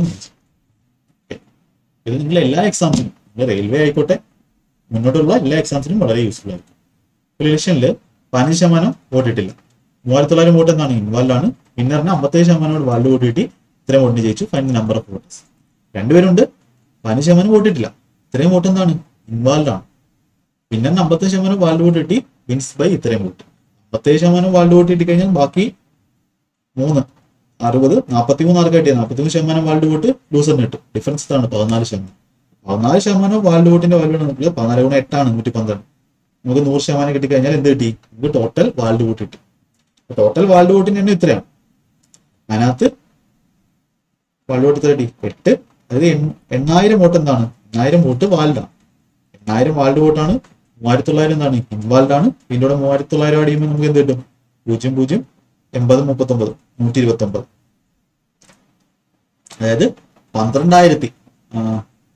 ഇത് നിങ്ങൾ എല്ലാ എക്സാംസിനും റെയിൽവേ ആയിക്കോട്ടെ മുന്നോട്ടുള്ള എല്ലാ എക്സാംസിനും വളരെ യൂസ്ഫുൾ ആയിരിക്കും ഒരു ഇലക്ഷനിൽ പതിനഞ്ച് ശതമാനം വോട്ട് ഇട്ടില്ല മൂവായിരത്തി തൊള്ളായിരം വോട്ട് എന്നാണ് ഇൻവാൾവ് ആണ് വിന്നറിന് അമ്പത്തേഴ് ശതമാനം വാൾഡ് വോട്ട് കിട്ടി ഇത്രയും വോട്ടിന് ജയിച്ചു ഫൈൻ നമ്പർ ഓഫ് വോട്ടേഴ്സ് രണ്ടുപേരുണ്ട് പതിനഞ്ച് ശതമാനം വോട്ട് ഇട്ടില്ല ഇത്രയും വോട്ട് എന്താണ് ഇൻവാൾവ് ആണ് വിന്നറിന് അമ്പത്തേഴ് ശതമാനം വാൾഡ് വോട്ട് കിട്ടി വിൻസ് ബൈ ഇത്രയും വോട്ട് അമ്പത്തേഴ് ശതമാനം വാൾഡ് വോട്ട് കിട്ടി കഴിഞ്ഞാൽ ബാക്കി മൂന്ന് അറുപത് നാൽപ്പത്തി മൂന്ന് ആർക്ക് കിട്ടിയത് നാൽപ്പത്തി മൂന്ന് ശതമാനം വാൾഡ് വോട്ട് ലൂസറിന് കിട്ടും ഡിഫറൻസ് ഇതാണ് പതിനാല് ശതമാനം പതിനാല് ശതമാനം വാൾഡ് വോട്ടിന്റെ വാല്യൂ ആണ് നമുക്ക് പതിനാല് ഗുണം എട്ടാണ് നൂറ്റി പന്ത്രണ്ട് നമുക്ക് നൂറ് ശതമാനം കിട്ടിക്കഴിഞ്ഞാൽ എന്ത് കിട്ടി നമുക്ക് ടോട്ടൽ വാൾഡ് വോട്ട് കിട്ടി ടോട്ടൽ വാൾഡ് വോട്ടിന്റെ എണ്ണം ഇത്രയാണ് അതിനകത്ത് വാൾഡ് വോട്ട് ഇത്ര കിട്ടി എട്ട് അതായത് എൺ- എണ്ണായിരം വോട്ട് എന്താണ് എണ്ണായിരം വോട്ട് വാൾഡാണ് എണ്ണായിരം വാൾഡ് വോട്ടാണ് മൂവായിരത്തി തൊള്ളായിരം എന്താണ് ഇൻവാൾഡ് ആണ് ഇതിന്റെ കൂടെ മൂവായിരത്തി തൊള്ളായിരം ആഡ് ചെയ്യുമ്പോൾ നമുക്ക് എന്ത് കിട്ടും പൂജ്യം പൂജ്യം എൺപത് മുപ്പത്തൊമ്പത് നൂറ്റി ഇരുപത്തി ഒമ്പത് അതായത് പന്ത്രണ്ടായിരത്തി ആ,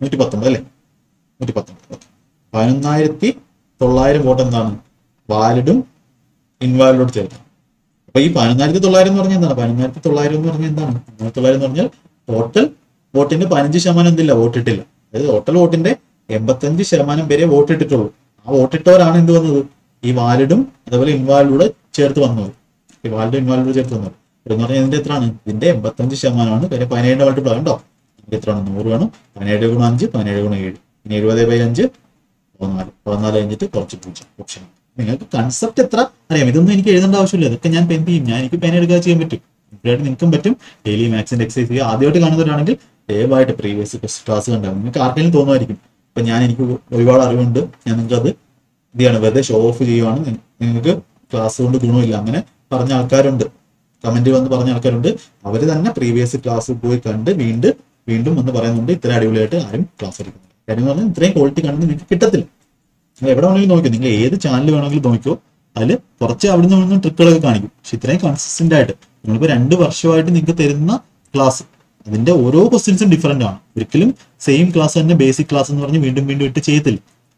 നൂറ്റി പത്തൊമ്പത് അല്ലേ നൂറ്റി പത്തൊമ്പത് ഓക്കെ പതിനൊന്നായിരത്തി തൊള്ളായിരം വോട്ട് എന്താണ് വാലിഡും ഇൻവാലിഡോട് ചേർത്ത് അപ്പൊ ഈ പതിനൊന്നായിരത്തി തൊള്ളായിരം എന്ന് പറഞ്ഞാൽ എന്താണ് പതിനൊന്നായിരത്തി തൊള്ളായിരം എന്ന് പറഞ്ഞാൽ എന്താണ് പതിനൊന്നായിരത്തി തൊള്ളായിരം എന്ന് പറഞ്ഞാൽ ടോട്ടൽ വോട്ടിന്റെ പതിനഞ്ച് ശതമാനം എന്തില്ല വോട്ടിട്ടില്ല അതായത് ടോട്ടൽ വോട്ടിന്റെ എൺപത്തഞ്ച് ശതമാനം വരെ വോട്ടിട്ടിട്ടുള്ളൂ ആ വോട്ടിട്ടവരാണ് എന്ത് വന്നത് ഈ വാലിഡും അതേപോലെ ഇൻവാലിഡൂടെ ചേർത്ത് വന്നത് ഈ വാലിഡും ഇൻവാലിഡൂടെ ചേർത്ത് വന്നത് എന്ന് പറഞ്ഞാൽ ഇതിന്റെ എത്രയാണ് ഇതിന്റെ എൺപത്തഞ്ച് ശതമാനമാണ് കാര്യം പതിനേഴിന്റെ മൾട്ടിപ്പിൾ കണ്ടോ നമുക്ക് എത്രയാണ് നൂറ് വേണം പതിനേഴ് ഗുണം അഞ്ച് പതിനേഴ് ഗുണം ഏഴ് ഇനി എഴുപത് ബൈ അഞ്ച് പതിനാല് പതിനാല് കഴിഞ്ഞിട്ട് കുറച്ച് പൂജ്യം ഓപ്ഷൻ നിങ്ങൾക്ക് കൺസെപ്റ്റ് എത്ര അറിയാം ഇതൊന്നും എനിക്ക് എഴുതേണ്ട ആവശ്യമില്ല ഇതൊക്കെ ഞാൻ പെൻ ചെയ്യും ഞാൻ എനിക്ക് പെൻ എടുക്കാതെ ചെയ്യാൻ പറ്റും ഇപ്പോഴായിട്ട് നിങ്ങൾക്കും പറ്റും ഡെയിലി മാത്സിന്റെ എക്സസൈസ് ചെയ്യുക ആദ്യമായിട്ട് കാണുന്നവരാണെങ്കിൽ ദയവായിട്ട് പ്രീവിയസ് ക്ലാസ് കണ്ടാകും നിങ്ങൾക്ക് ആർക്കെങ്കിലും തോന്നുമായിരിക്കും ഇപ്പൊ ഞാൻ എനിക്ക് ഒരുപാട് അറിവുണ്ട് ഞാൻ നിങ്ങൾക്ക് അത് ഇത് ചെയ്യാണ് വെറുതെ ഷോ ഓഫ് ചെയ്യുവാണ് നി- നിങ്ങൾക്ക് ക്ലാസ് കൊണ്ട് ഗുണമില്ല അങ്ങനെ പറഞ്ഞ ആൾക്കാരുണ്ട് കമന്റ് വന്ന് പറഞ്ഞ ആൾക്കാരുണ്ട് അവർ തന്നെ പ്രീവിയസ് ക്ലാസ് പോയി കണ്ട് വീണ്ടും വീണ്ടും വന്ന് പറയുന്നുണ്ട് ഇത്ര അടിപൊളിയായിട്ട് ആരും ക്ലാസ് എടുക്കുന്നില്ല കാര്യം എന്ന് പറഞ്ഞാൽ ഇത്രയും ക്വാളിറ്റി കണ്ട് നിങ്ങൾക്ക് കിട്ടത്തില്ല നിങ്ങൾ എവിടെ വേണമെങ്കിലും നോക്കിയോ നിങ്ങൾ ഏത് ചാനൽ വേണമെങ്കിലും നോക്കിയോ അതിൽ കുറച്ച് അവിടെ നിന്ന് ട്രിക്കുകളൊക്കെ കാണിക്കും പക്ഷെ ഇത്രയും കൺസിസ്റ്റന്റ് ആയിട്ട് നിങ്ങളിപ്പോ രണ്ട് വർഷമായിട്ട് നിങ്ങൾക്ക് തരുന്ന ക്ലാസ് അതിന്റെ ഓരോ ക്വസ്റ്റ്യൻസും ഡിഫറെന്റ് ആണ് ഒരിക്കലും സെയിം ക്ലാസ് തന്നെ ബേസിക് ക്ലാസ് എന്ന് പറഞ്ഞ് വീണ്ടും വീണ്ടും ഇട്ട് ചെയ്യത്തില്ല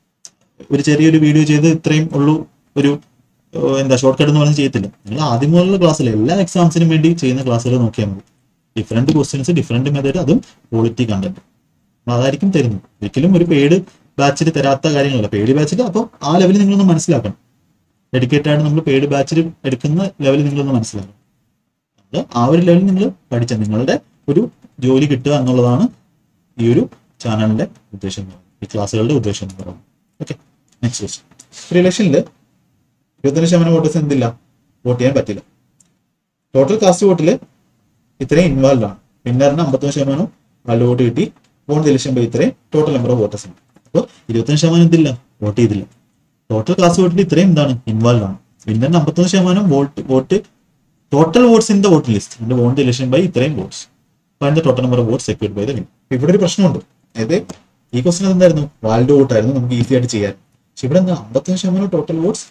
ഒരു ചെറിയൊരു വീഡിയോ ചെയ്ത് ഇത്രയും ഉള്ളൂ ഒരു ഏഹ്, എന്താ ഷോർട്ട് കട്ട് എന്ന് പറഞ്ഞ് ചെയ്യത്തില്ല നിങ്ങൾ ആദ്യം മുതലുള്ള ക്ലാസ്സിൽ എല്ലാ എക്സാംസിനും വേണ്ടി ചെയ്യുന്ന ക്ലാസ്സുകൾ നോക്കിയാൽ മതി ഡിഫറെന്റ് ക്വസ്റ്റ്യൻസ് ഡിഫറെന്റ് മെത്തേഡ് അതും ക്വാളിറ്റി കണ്ടന്റ് നമ്മൾ അതായിരിക്കും തരുന്നത് ഒരിക്കലും ഒരു പെയ്ഡ് ബാച്ചിൽ തരാത്ത കാര്യങ്ങളല്ല പെയ്ഡ് ബാച്ചിൽ അപ്പോൾ ആ ലെവലിൽ നിങ്ങളൊന്ന് മനസ്സിലാക്കണം ഡെഡിക്കേറ്റഡ് ആയിട്ട് നമ്മൾ പെയ്ഡ് ബാച്ചിൽ എടുക്കുന്ന ലെവലിൽ നിങ്ങളൊന്ന് മനസ്സിലാക്കണം അത് ആ ഒരു ലെവലിൽ നിങ്ങൾ പഠിച്ച നിങ്ങളുടെ ഒരു ജോലി കിട്ടുക എന്നുള്ളതാണ് ഈ ഒരു ചാനലിന്റെ ഉദ്ദേശം എന്ന് പറയുന്നത് ഈ ക്ലാസ്സുകളുടെ ഉദ്ദേശം എന്ന് പറയുന്നത് ഓക്കെ നെക്സ്റ്റ് ക്വസ്റ്റ്യൻ ഇലക്ഷനിൽ ഇരുപത്തഞ്ച് ശതമാനം വോട്ടേഴ്സ് എന്തില്ല വോട്ട് ചെയ്യാൻ പറ്റില്ല ടോട്ടൽ കാസ്റ്റ് വോട്ടിൽ ഇത്രയും ഇൻവോൾവ് ആണ് വിന്നറിന് അമ്പത്തൊന്ന് ശതമാനം വാൾഡ് വോട്ട് കിട്ടി വോട്ട് ഇലക്ഷൻ ബൈ ഇത്രയും ടോട്ടൽ നമ്പർ ഓഫ് വോട്ടേഴ്സ് ആണ് അപ്പോൾ ഇരുപത്തഞ്ച് ശതമാനം എന്തില്ല വോട്ട് ചെയ്തില്ല ടോട്ടൽ ക്ലാസ് വോട്ടിൽ ഇത്രയും എന്താണ് ഇൻവോൾവ് ആണ് വിന്നറിന് അമ്പത്തൊന്ന് ശതമാനം vote vote total votes in the vote list and won the election by ഇത്രയും votes find the total number of vote secured by the win ഇവിടെ ഒരു പ്രശ്നമുണ്ട് അതായത് ഈ ക്വസ്റ്റൻ എന്തായിരുന്നു വാൾഡ് വോട്ട് ആയിരുന്നു നമുക്ക് ഈസി ആയിട്ട് ചെയ്യാൻ പക്ഷെ ഇവിടെ എന്താ അമ്പത്തൊന്ന് ശതമാനം ടോട്ടൽ വോട്ട്സ്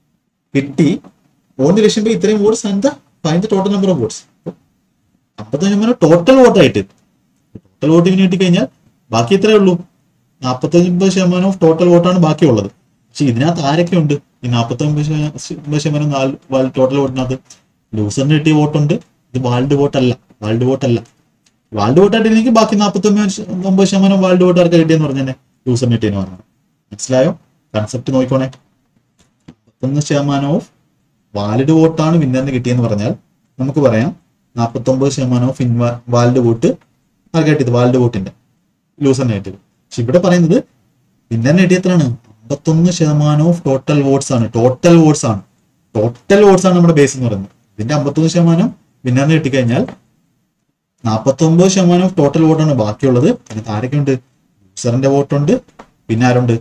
കിട്ടി വോണ്ട് ഇലക്ഷൻ ബൈ ഇത്രയും votes and the find the total number of votes അമ്പത്തൊന്ന് ശതമാനം ടോട്ടൽ വോട്ടായിട്ട് ടോട്ടൽ വോട്ട് ഇങ്ങനെ കിട്ടിക്കഴിഞ്ഞാൽ ബാക്കി എത്രയേ ഉള്ളൂ നാൽപ്പത്തൊൻപത് ശതമാനം ഓഫ് ടോട്ടൽ വോട്ടാണ് ബാക്കിയുള്ളത് പക്ഷെ ഇതിനകത്ത് ആരൊക്കെ ഉണ്ട് ഈ നാൽപ്പത്തൊൻപത് ശതമാനം ശതമാനം നാല് ടോട്ടൽ വോട്ടിനകത്ത് ലൂസറിന് കിട്ടിയ വോട്ടുണ്ട് ഇത് വാൾഡ് വോട്ടല്ല വാൾഡ് വോട്ടല്ല വാൾഡ് വോട്ടായിട്ട് ബാക്കി നാൽപ്പത്തൊമ്പത് ശ- ഒമ്പത് ശതമാനം വാൾഡ് വോട്ടാർക്ക് കിട്ടിയെന്ന് പറഞ്ഞതന്നെ ലൂസറിന് കിട്ടിയെന്ന് പറഞ്ഞു മനസ്സിലായോ കൺസെപ്റ്റ് നോക്കിക്കോണേ നാൽപ്പത്തൊന്ന് ശതമാനം ഓഫ് വാലിഡ് വോട്ടാണ് വിന്നറിന് കിട്ടിയെന്ന് പറഞ്ഞാൽ നമുക്ക് പറയാം നാൽപ്പത്തൊമ്പത് ശതമാനം ഓഫ് ഇൻവാ വാലിഡ് വോട്ട് ആർക്ക് കിട്ടിയത് വാലിഡ് വോട്ടിന്റെ ലൂസറിന് കിട്ടിയത് പക്ഷെ ഇവിടെ പറയുന്നത് വിന്നറിന് കിട്ടിയ എത്രയാണ് അമ്പത്തൊന്ന് ശതമാനം ഓഫ് ടോട്ടൽ വോട്ട്സ് ആണ് ടോട്ടൽ വോട്ട്സ് ആണ് ടോട്ടൽ വോട്ട്സ് ആണ് നമ്മുടെ ബേസ് എന്ന് പറയുന്നത് ഇതിന്റെ അമ്പത്തൊന്ന് ശതമാനം വിന്നറിന് കിട്ടിക്കഴിഞ്ഞാൽ നാൽപ്പത്തൊമ്പത് ശതമാനം ഓഫ് ടോട്ടൽ വോട്ടാണ് ബാക്കിയുള്ളത് അതിനകത്ത് ആരൊക്കെയുണ്ട് ലൂസറിന്റെ വോട്ടുണ്ട് പിന്നെ ആരുണ്ട്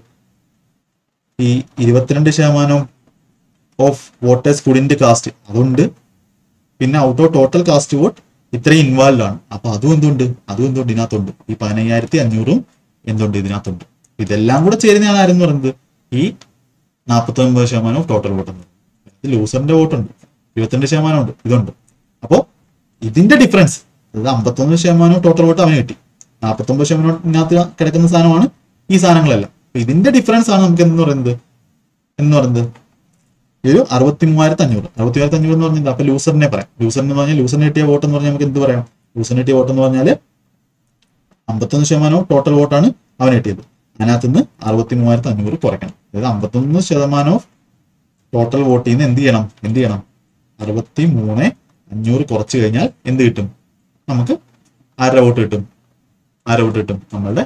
ഈ ഇരുപത്തിരണ്ട് ശതമാനം ഓഫ് വോട്ടേഴ്സ് കുഡിന്റ് കാസ്റ്റ് അതുണ്ട് പിന്നെ out of total cast vote ഇത്രയും ഇൻവാൾവ് ആണ് അപ്പൊ അതും എന്തുണ്ട് അതും എന്തുണ്ട് ഇതിനകത്തുണ്ട് ഈ പതിനയ്യായിരത്തി അഞ്ഞൂറും എന്തുണ്ട് ഇതിനകത്തുണ്ട് ഇതെല്ലാം കൂടെ ചേരുന്നതാണ് ആരെന്ന് പറയുന്നത് ഈ നാൽപ്പത്തി ഒൻപത് ശതമാനം ടോട്ടൽ വോട്ട് എന്ന് പറയുന്നത് ഇത് ലൂസറിന്റെ വോട്ടുണ്ട് ഇരുപത്തിരണ്ട് ശതമാനം ഉണ്ട് ഇതുണ്ട് അപ്പോ ഇതിന്റെ ഡിഫറൻസ് അതായത് അമ്പത്തൊന്ന് ശതമാനം ടോട്ടൽ വോട്ട് അവന് കിട്ടി നാൽപ്പത്തൊമ്പത് ശതമാനം ഇതിനകത്ത് കിടക്കുന്ന സാധനമാണ് ഈ സാധനങ്ങളെല്ലാം അപ്പൊ ഇതിന്റെ ഡിഫറൻസ് ആണ് നമുക്ക് എന്ന് പറയുന്നത് എന്ന് പറയുന്നത് ഈ ഒരു അറുപത്തി മൂവായിരത്തി അഞ്ഞൂറ് അറുപത്തി മൂവായിരത്തി അഞ്ഞൂറ് എന്ന് പറഞ്ഞാൽ അപ്പൊ ലൂസറിനെ പറയാം ലൂസറിന് പറഞ്ഞാൽ ലൂസറിന് കിട്ടിയ വോട്ട് എന്ന് പറഞ്ഞാൽ നമുക്ക് എന്ത് പറയാം ലൂസറിന് കിട്ടിയ വോട്ട് എന്ന് പറഞ്ഞാൽ അമ്പത്തൊന്ന് ശതമാനവും ടോട്ടൽ വോട്ടാണ് അവൻ കിട്ടിയത് അതിനകത്ത് നിന്ന് അറുപത്തി മൂവായിരത്തി അഞ്ഞൂറ് കുറയ്ക്കണം അതായത് അമ്പത്തൊന്ന് ശതമാനം ഓഫ് ടോട്ടൽ വോട്ടിൽ നിന്ന് എന്ത് ചെയ്യണം എന്ത് ചെയ്യണം അറുപത്തി മൂന്ന് അഞ്ഞൂറ് കുറച്ച് കഴിഞ്ഞാൽ എന്ത് കിട്ടും നമുക്ക് ആരുടെ വോട്ട് കിട്ടും ആരുടെ വോട്ട് കിട്ടും നമ്മളുടെ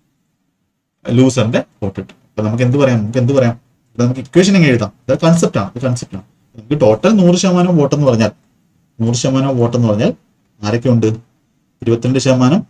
ലൂസറിന്റെ വോട്ട് കിട്ടും അപ്പൊ നമുക്ക് എന്ത് പറയാം നമുക്ക് എന്ത് പറയാം ഇത് നമുക്ക് ഇക്വേഷൻ എങ്ങനെ എഴുതാം ഇത് കൺസെപ്റ്റ് ആണ് ഇത് കൺസെപ്റ്റ് ആണ് നമുക്ക് ടോട്ടൽ നൂറ് ശതമാനം വോട്ട് എന്ന് പറഞ്ഞാൽ നൂറ് ശതമാനം വോട്ട് എന്ന് പറഞ്ഞാൽ ആരൊക്കെ ഉണ്ട് ഇരുപത്തിരണ്ട് ശതമാനം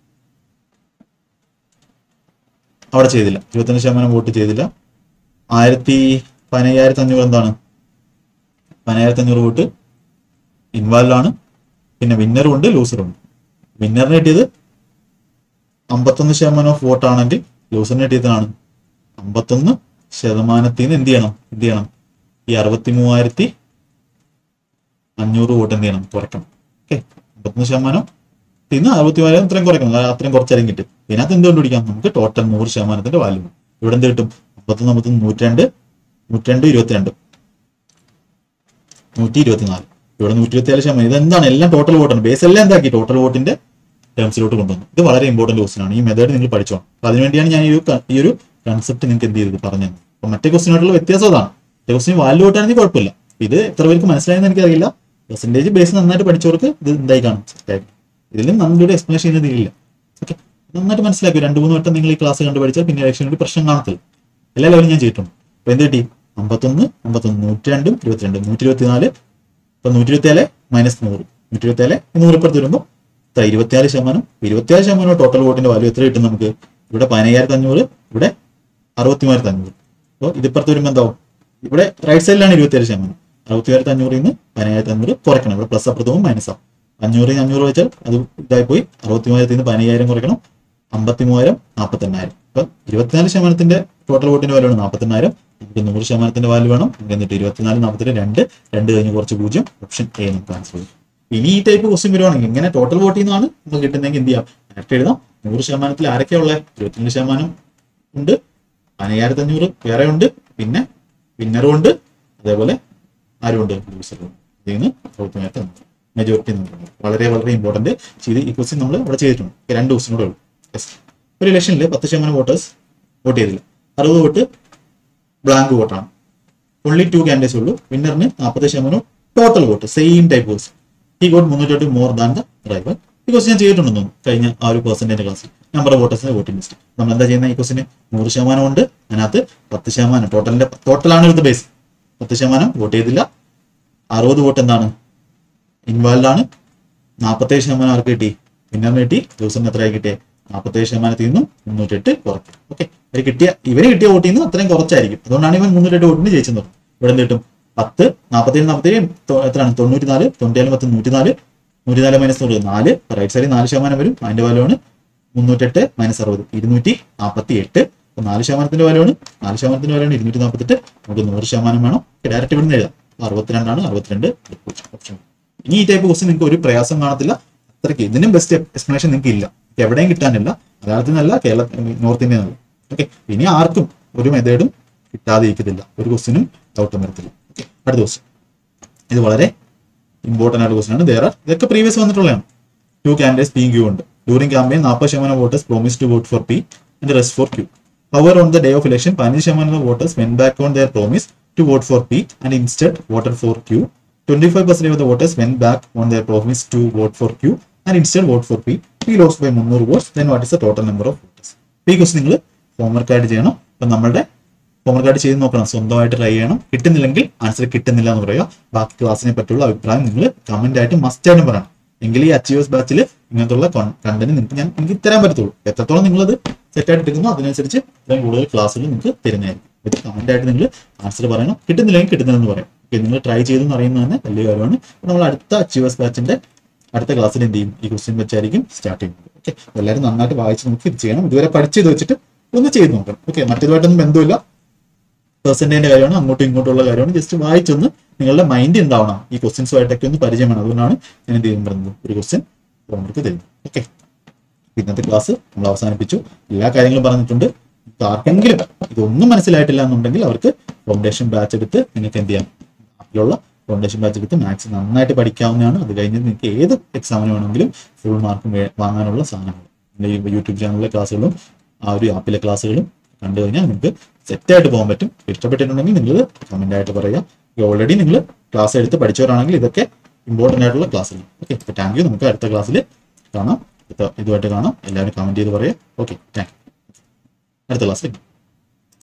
അവിടെ ചെയ്തില്ല ഇരുപത്തിരണ്ട് ശതമാനം വോട്ട് ചെയ്തില്ല ആയിരത്തി പതിനയ്യായിരത്തി അഞ്ഞൂറ് എന്താണ് പതിനായിരത്തി അഞ്ഞൂറ് വോട്ട് ഇൻവാൽവ് ആണ് പിന്നെ വിന്നറും ഉണ്ട് ലൂസറും ഉണ്ട് വിന്നറിന് കിട്ടിയത് അമ്പത്തൊന്ന് ശതമാനം ഓഫ് വോട്ടാണെങ്കിൽ ലൂസറിന് കിട്ടിയതാണ് അമ്പത്തൊന്ന് ശതമാനത്തിൽ നിന്ന് എന്ത് ചെയ്യണം എന്ത് ചെയ്യണം ഈ അറുപത്തി മൂവായിരത്തി അഞ്ഞൂറ് വോട്ട് എന്ത് ചെയ്യണം കുറയ്ക്കണം ഓക്കെ അമ്പത്തൊന്ന് ശതമാനം ഇന്ന് അറുപത്തി മൂവായിരം അത്രയും കുറയ്ക്കണം കാരണം അത്രയും കുറച്ചാലും കിട്ടും ഇതിനകത്ത് എന്ത് കണ്ടുപിടിക്കാം നമുക്ക് ടോട്ടൽ നൂറ് ശതമാനത്തിന്റെ വാല്യൂ ഇവിടെ എന്ത് കിട്ടും അമ്പത്തൊന്ന് അമ്പത്തൊന്ന് നൂറ്റിരണ്ട് നൂറ്റിരണ്ട് ഇരുപത്തിരണ്ട് നൂറ്റി ഇരുപത്തിനാല് ഇവിടെ നൂറ്റി ഇരുപത്തിയാല് ശതമാനം ഇതെന്താണ് എല്ലാം ടോട്ടൽ വോട്ടാണ് ബേസ് എല്ലാം എന്താക്കി ടോട്ടൽ വോട്ടിന്റെ ടേംസിലോട്ട് കൊണ്ടുവന്നു ഇത് വളരെ ഇമ്പോർട്ടന്റ് ക്വസ്റ്റൻ ആണ് ഈ മെത്തേഡ് നിങ്ങൾ പഠിച്ചോണം അപ്പൊ അതിനുവേണ്ടിയാണ് ഞാൻ ഈ ഒരു ക- ഈ ഒരു കൺസെപ്റ്റ് നിങ്ങൾക്ക് എന്ത് ചെയ്തത് പറഞ്ഞത് അപ്പൊ മറ്റേ ക്വസ്റ്റിനായിട്ടുള്ള വ്യത്യാസം അതാണ് മറ്റേ ക്വസ്റ്റിന് വാല്യൂ വോട്ടാണെങ്കിൽ കുഴപ്പമില്ല ഇത് എത്ര പേർക്ക് മനസ്സിലായെന്ന് എനിക്കറിയില്ല പെർസെന്റേജ് ബേസ് നന്നായിട്ട് പഠിച്ചവർക്ക് ഇത് എന്തായി കാണും set ആയിട്ട്. ഇതിലും നല്ലൊരു എക്സ്പ്ലനേഷൻ ചെയ്യുന്നതില്ല ഓക്കെ നന്നായിട്ട് മനസ്സിലാക്കി രണ്ട് മൂന്ന് വട്ടം നിങ്ങൾ ഈ ക്ലാസ് കണ്ട് പഠിച്ചാൽ പിന്നെ ഇലക്ഷന് വേണ്ടി പ്രശ്നം കാണത്തില്ല എല്ലാ ലെവലും ഞാൻ ചെയ്തിട്ടുണ്ട് അപ്പൊ എന്ത് കിട്ടി അമ്പത്തൊന്ന് അമ്പത്തൊന്ന് നൂറ്റി രണ്ടും ഇരുപത്തിരണ്ട് നൂറ്റി ഇരുപത്തിനാല് ഇപ്പൊ നൂറ്റി ഇരുപത്തിയാല് മൈനസ് നൂറ് നൂറ്റി ഇരുപത്തിയാല് നൂറ് ഇപ്പുറത്ത് വരുമ്പോൾ ഇരുപത്തിയാല് ശതമാനം ഇരുപത്തിയാല് ശതമാനം ടോട്ടൽ വോട്ടിന്റെ വാല്യൂ എത്ര കിട്ടും നമുക്ക് ഇവിടെ പതിനയ്യായിരത്തി അഞ്ഞൂറ് ഇവിടെ അറുപത്തിമൂവായിരത്തി അഞ്ഞൂറ് അപ്പോൾ ഇതിപ്പുറത്ത് വരുമ്പോൾ എന്താവും ഇവിടെ റൈറ്റ് സൈഡിലാണ് ഇരുപത്തിയേഴ് ശതമാനം അറുപത്തിയായിരത്തി അഞ്ഞൂറിൽ നിന്ന് പതിനായിരത്തി അഞ്ഞൂറ് കുറയ്ക്കണം ഇവിടെ പ്ലസ് അപ്പുറത്തും മൈനസ് ആവും അഞ്ഞൂറ് അഞ്ഞൂറ് വെച്ചാൽ അത് ഇതായി പോയി അറുപത്തി മൂവായിരത്തിൽ നിന്ന് പതിനയ്യായിരം കുറയ്ക്കണം അമ്പത്തി മൂവായിരം നാൽപ്പത്തെണ്ണായിരം അപ്പൊ ഇരുപത്തിനാല് ശതമാനത്തിന്റെ ടോട്ടൽ വോട്ടിന്റെ വാല്യൂ ആണ് നാൽപ്പത്തെണ്ണായിരം നമുക്ക് നൂറ് ശതമാനത്തിന്റെ വാല്യൂ വേണം നമുക്ക് എന്നിട്ട് ഇരുപത്തിനാല് നാൽപ്പത്തി രണ്ട് രണ്ട് കഴിഞ്ഞ് കുറച്ച് പൂജ്യം ഓപ്ഷൻ എ നമുക്ക് ആൻസർ ചെയ്യും ഇനി ഈ ടൈപ്പ് ക്വസ്റ്റ്യൻ വരുവാണെങ്കിൽ ഇങ്ങനെ ടോട്ടൽ വോട്ടിൽ നിന്നാണ് നമുക്ക് കിട്ടുന്നതെങ്കിൽ എന്ത് ചെയ്യാം ഡയറക്റ്റ് എഴുതാം നൂറ് ശതമാനത്തിൽ ആരൊക്കെയാ ഉള്ളത് ഇരുപത്തിരണ്ട് ശതമാനം ഉണ്ട് പതിനയ്യായിരത്തി അഞ്ഞൂറ് വേറെ ഉണ്ട് പിന്നെ വിന്നറും ഉണ്ട് അതേപോലെ ആരുണ്ട് ലൂസറും ഇതിൽ നിന്ന് അറുപത്തിനായിരത്തി അഞ്ഞൂറ് മെജോറിറ്റി നോക്കുന്നത് വളരെ വളരെ ഇമ്പോർട്ടന്റ് ചെയ്ത് ഈ ക്വസ്റ്റ്യൻ നമ്മൾ ഇവിടെ ചെയ്തിട്ടുണ്ട് ഈ രണ്ട് ക്വസ്റ്റ്യൻ കൂടെ ഉള്ളൂ യെസ് ഒരു ഇലക്ഷനിൽ പത്ത് ശതമാനം വോട്ടേഴ്സ് വോട്ട് ചെയ്തില്ല അറുപത് വോട്ട് ബ്ലാങ്ക് വോട്ടാണ് ഓൺലി ടു കാൻഡിഡേറ്റ്സ് ഉള്ളൂ വിന്നറിന് നാൽപ്പത് ശതമാനം ടോട്ടൽ വോട്ട് സെയിം ടൈപ്പ് വേഴ്സ് ഈ ഗോട്ട് മുന്നൂറ്റി മോർ ദാൻ ദ ഡ്രൈവർ ഈ ക്വസ്റ്റ്യൻ ഞാൻ ചെയ്തിട്ടുണ്ടെന്ന് തോന്നുന്നു കഴിഞ്ഞ ആ ഒരു പെർസെന്റേജ് ക്ലാസ് നമ്പർ ഓഫ് വോട്ടേഴ്സിന്റെ വോട്ടിംഗ് ലിസ്റ്റ് നമ്മൾ എന്താ ചെയ്യുന്ന ഈ ക്വസ്റ്റിന് നൂറ് ശതമാനം ഉണ്ട് അതിനകത്ത് പത്ത് ശതമാനം ടോട്ടലിന്റെ ടോട്ടലാണ് ഇത് ബേസ് പത്ത് ശതമാനം വോട്ട് ചെയ്തില്ല അറുപത് വോട്ട് എന്താണ് ഇൻവാൽവ് ആണ് നാൽപ്പത്തേഴ് ശതമാനം ആർക്ക് കിട്ടി വിന്നറിന് കിട്ടി ദിവസം എത്രയായി കിട്ടിയേ നാൽപ്പത്തേഴ് ശതമാനത്തിൽ നിന്നും മുന്നൂറ്റെട്ട് കുറയ്ക്കും ഓക്കെ ഇവർ കിട്ടിയ ഇവര് കിട്ടിയ വോട്ടിൽ നിന്ന് അത്രയും കുറച്ചായിരിക്കും അതുകൊണ്ടാണ് ഇവൻ മുന്നൂറ്റെട്ട് വോട്ടിന് ജയിച്ചെന്ന് പറഞ്ഞു ഇവിടെ എന്ത് കിട്ടും പത്ത് നാൽപ്പത്തേഴ് നാൽപ്പത്തേഴ് തൊ- എത്രയാണ് തൊണ്ണൂറ്റി നാല് തൊണ്ണൂറ്റിയാല് പത്ത് നൂറ്റിനാല് നൂറ്റിനാല് മൈനസ് നൂറ് നാല് റൈറ്റ് സൈഡിൽ നാല് ശതമാനം വരും അതിന്റെ വാല്യൂ ആണ് മുന്നൂറ്റെട്ട് മൈനസ് അറുപത് ഇരുന്നൂറ്റി നാൽപ്പത്തി എട്ട് അപ്പൊ നാല് ശതമാനത്തിന്റെ വാല്യൂ ആണ് നാല് ശതമാനത്തിന്റെ വാല്യൂ ആണ് ഇരുന്നൂറ്റി നാൽപ്പത്തെട്ട് നമുക്ക് നൂറ് ശതമാനം വേണം ഡയറക്റ്റ് ഇവിടുന്ന് എഴുതാം അപ്പൊ അറുപത്തിരണ്ടാണ് അറുപത്തിരണ്ട് ഓപ്ഷൻ ഇനി ഈ ടൈപ്പ് ക്വസ്റ്റ്യൻ നിങ്ങൾക്ക് ഒരു പ്രയാസം കാണത്തില്ല അത്രയ്ക്ക് ഇതിനും ബെസ്റ്റ് എക്സ്പ്ലനേഷൻ നിങ്ങൾക്ക് ഇല്ല എവിടെയും കിട്ടാനില്ല മലയാളത്തിൽ നിന്നല്ല കേരള നോർത്ത് ഇന്ത്യയിൽ നിന്നല്ല ഓക്കെ ഇനി ആർക്കും ഒരു മെത്തേഡും കിട്ടാതെ ഇരിക്കത്തില്ല ഒരു ക്വസ്റ്റിനും ഡൗട്ടും വരത്തില്ല ഓക്കെ അടുത്ത ക്വസ്റ്റ്യൻ ഇത് വളരെ ഇമ്പോർട്ടൻ്റ് ആയിട്ട് ക്വസ്റ്റൻ ആണ് ദേർ ആർ ഇതൊക്കെ പ്രീവിയസ് വന്നിട്ടുള്ളതാണ് ടു കാൻഡിഡേറ്റ്സ് പി ക്യൂ ഉണ്ട് ഡ്യൂറിംഗ് ക്യാമ്പയിൻ നാൽപ്പത് ശതമാനം voters promise to vote for P and rest for Q power on the day of election പതിനഞ്ച് ശതമാനം voters went back on their promise to vote for P and instead voted for Q twenty five percent of the voters went back on their promise to vote for Q and instead vote for P P loss by മുന്നൂറ് votes then what is the total number of voters ഈ quest നിങ്ങൾ homework ആയിട്ട് ചെയ്യണം അപ്പം നമ്മുടെ homework ആയിട്ട് ചെയ്ത് നോക്കണം സ്വന്തമായിട്ട് ട്രൈ ചെയ്യണം കിട്ടുന്നില്ലെങ്കിൽ ആൻസർ കിട്ടുന്നില്ല എന്ന് പറയുക ബാക്കി ക്ലാസ്സിനെ പറ്റിയുള്ള അഭിപ്രായം നിങ്ങൾ കമന്റ് ആയിട്ട് മസ്റ്റ് ആയിട്ടും പറയണം എങ്കിൽ ഈ അച്ചീവേഴ്സ് ബാച്ചിൽ ഇങ്ങനത്തുള്ള കണ്ടന്റ് നിങ്ങൾക്ക് ഞാൻ എനിക്ക് തരാൻ പറ്റത്തുള്ളൂ എത്രത്തോളം നിങ്ങളത് സെറ്റ് ആയിട്ട് എടുക്കുന്നു അതിനനുസരിച്ച് ഇത്രയും കൂടുതൽ ക്ലാസ്സുകൾ നിങ്ങൾക്ക് തരുന്നതായിരിക്കും ഇത് കമന്റ് ആയിട്ട് നിങ്ങൾ ആൻസർ പറയണം കിട്ടുന്നില്ലെങ്കിൽ കിട്ടുന്നില്ലെന്ന് പറയും ഓക്കെ നിങ്ങൾ ട്രൈ ചെയ്തെന്ന് അറിയുന്നത് തന്നെ വലിയ കാര്യമാണ് അപ്പോൾ നമ്മൾ അടുത്ത അച്ചീവേഴ്സ് ബാച്ചിന്റെ അടുത്ത ക്ലാസ്സിൽ എന്ത് ചെയ്യും ഈ ക്വസ്റ്റ്യൻ വെച്ചായിരിക്കും സ്റ്റാർട്ട് ചെയ്യുന്നത് ഓക്കെ എല്ലാവരും നന്നായിട്ട് വായിച്ച് നോക്കി ഇത് ചെയ്യണം ഇതുവരെ പഠിച്ചത് വെച്ചിട്ട് ഒന്ന് ചെയ്ത് നോക്കണം ഓക്കെ മറ്റേതുമായിട്ടൊന്നും ബന്ധമില്ല പെർസെന്റേജിന്റെ കാര്യമാണ് അങ്ങോട്ടും ഇങ്ങോട്ടുള്ള കാര്യമാണ് ജസ്റ്റ് വായിച്ചൊന്ന് നിങ്ങളുടെ മൈൻഡ് ഉണ്ടാവണം ഈ ക്വസ്റ്റ്യൻസുമായിട്ടൊക്കെ ഒന്ന് പരിചയം വേണം അതുകൊണ്ടാണ് ഞാൻ എന്ത് ചെയ്യും പറയുന്നത് ഒരു ക്വസ്റ്റ്യൻ ഹോംവർക്ക് തരുന്നത് ഓക്കെ ഇന്നത്തെ ക്ലാസ് നമ്മൾ അവസാനിപ്പിച്ചു എല്ലാ കാര്യങ്ങളും പറഞ്ഞിട്ടുണ്ട് ഇപ്പൊ ആർക്കെങ്കിലും ഇതൊന്നും മനസ്സിലായിട്ടില്ല എന്നുണ്ടെങ്കിൽ അവർക്ക് ഫൗണ്ടേഷൻ ബാച്ച് എടുത്ത് നിങ്ങൾക്ക് എന്ത് ചെയ്യാം ആപ്പിലുള്ള ഫൗണ്ടേഷൻ ബാച്ച് എടുത്ത് മാത്സ് നന്നായിട്ട് പഠിക്കാവുന്നതാണ് അത് കഴിഞ്ഞ് നിങ്ങൾക്ക് ഏത് എക്സാമിന് വേണമെങ്കിലും ഫുൾ മാർക്ക് വാങ്ങാനുള്ള സാധനങ്ങൾ നിങ്ങൾ ഈ യൂട്യൂബ് ചാനലിലെ ക്ലാസ്സുകളും ആ ഒരു ആപ്പിലെ ക്ലാസ്സുകളും കണ്ടു കഴിഞ്ഞാൽ നിങ്ങൾക്ക് സെറ്റായിട്ട് പോകാൻ പറ്റും ഇഷ്ടപ്പെട്ടിട്ടുണ്ടെങ്കിൽ നിങ്ങൾ കമന്റ് ആയിട്ട് പറയുക ഓൾറെഡി നിങ്ങൾ ക്ലാസ് എടുത്ത് പഠിച്ചവരാണെങ്കിൽ ഇതൊക്കെ ഇമ്പോർട്ടൻ്റ് ആയിട്ടുള്ള ക്ലാസ്സുകൾ ഓക്കെ അപ്പോൾ താങ്ക് യു നമുക്ക് അടുത്ത ക്ലാസ്സിൽ കാണാം അടുത്ത ഇതുമായിട്ട് കാണാം എല്ലാവരും കമന്റ് ചെയ്ത് പറയാം ഓക്കെ താങ്ക് യു അടുത്ത ക്ലാസ്സിൽ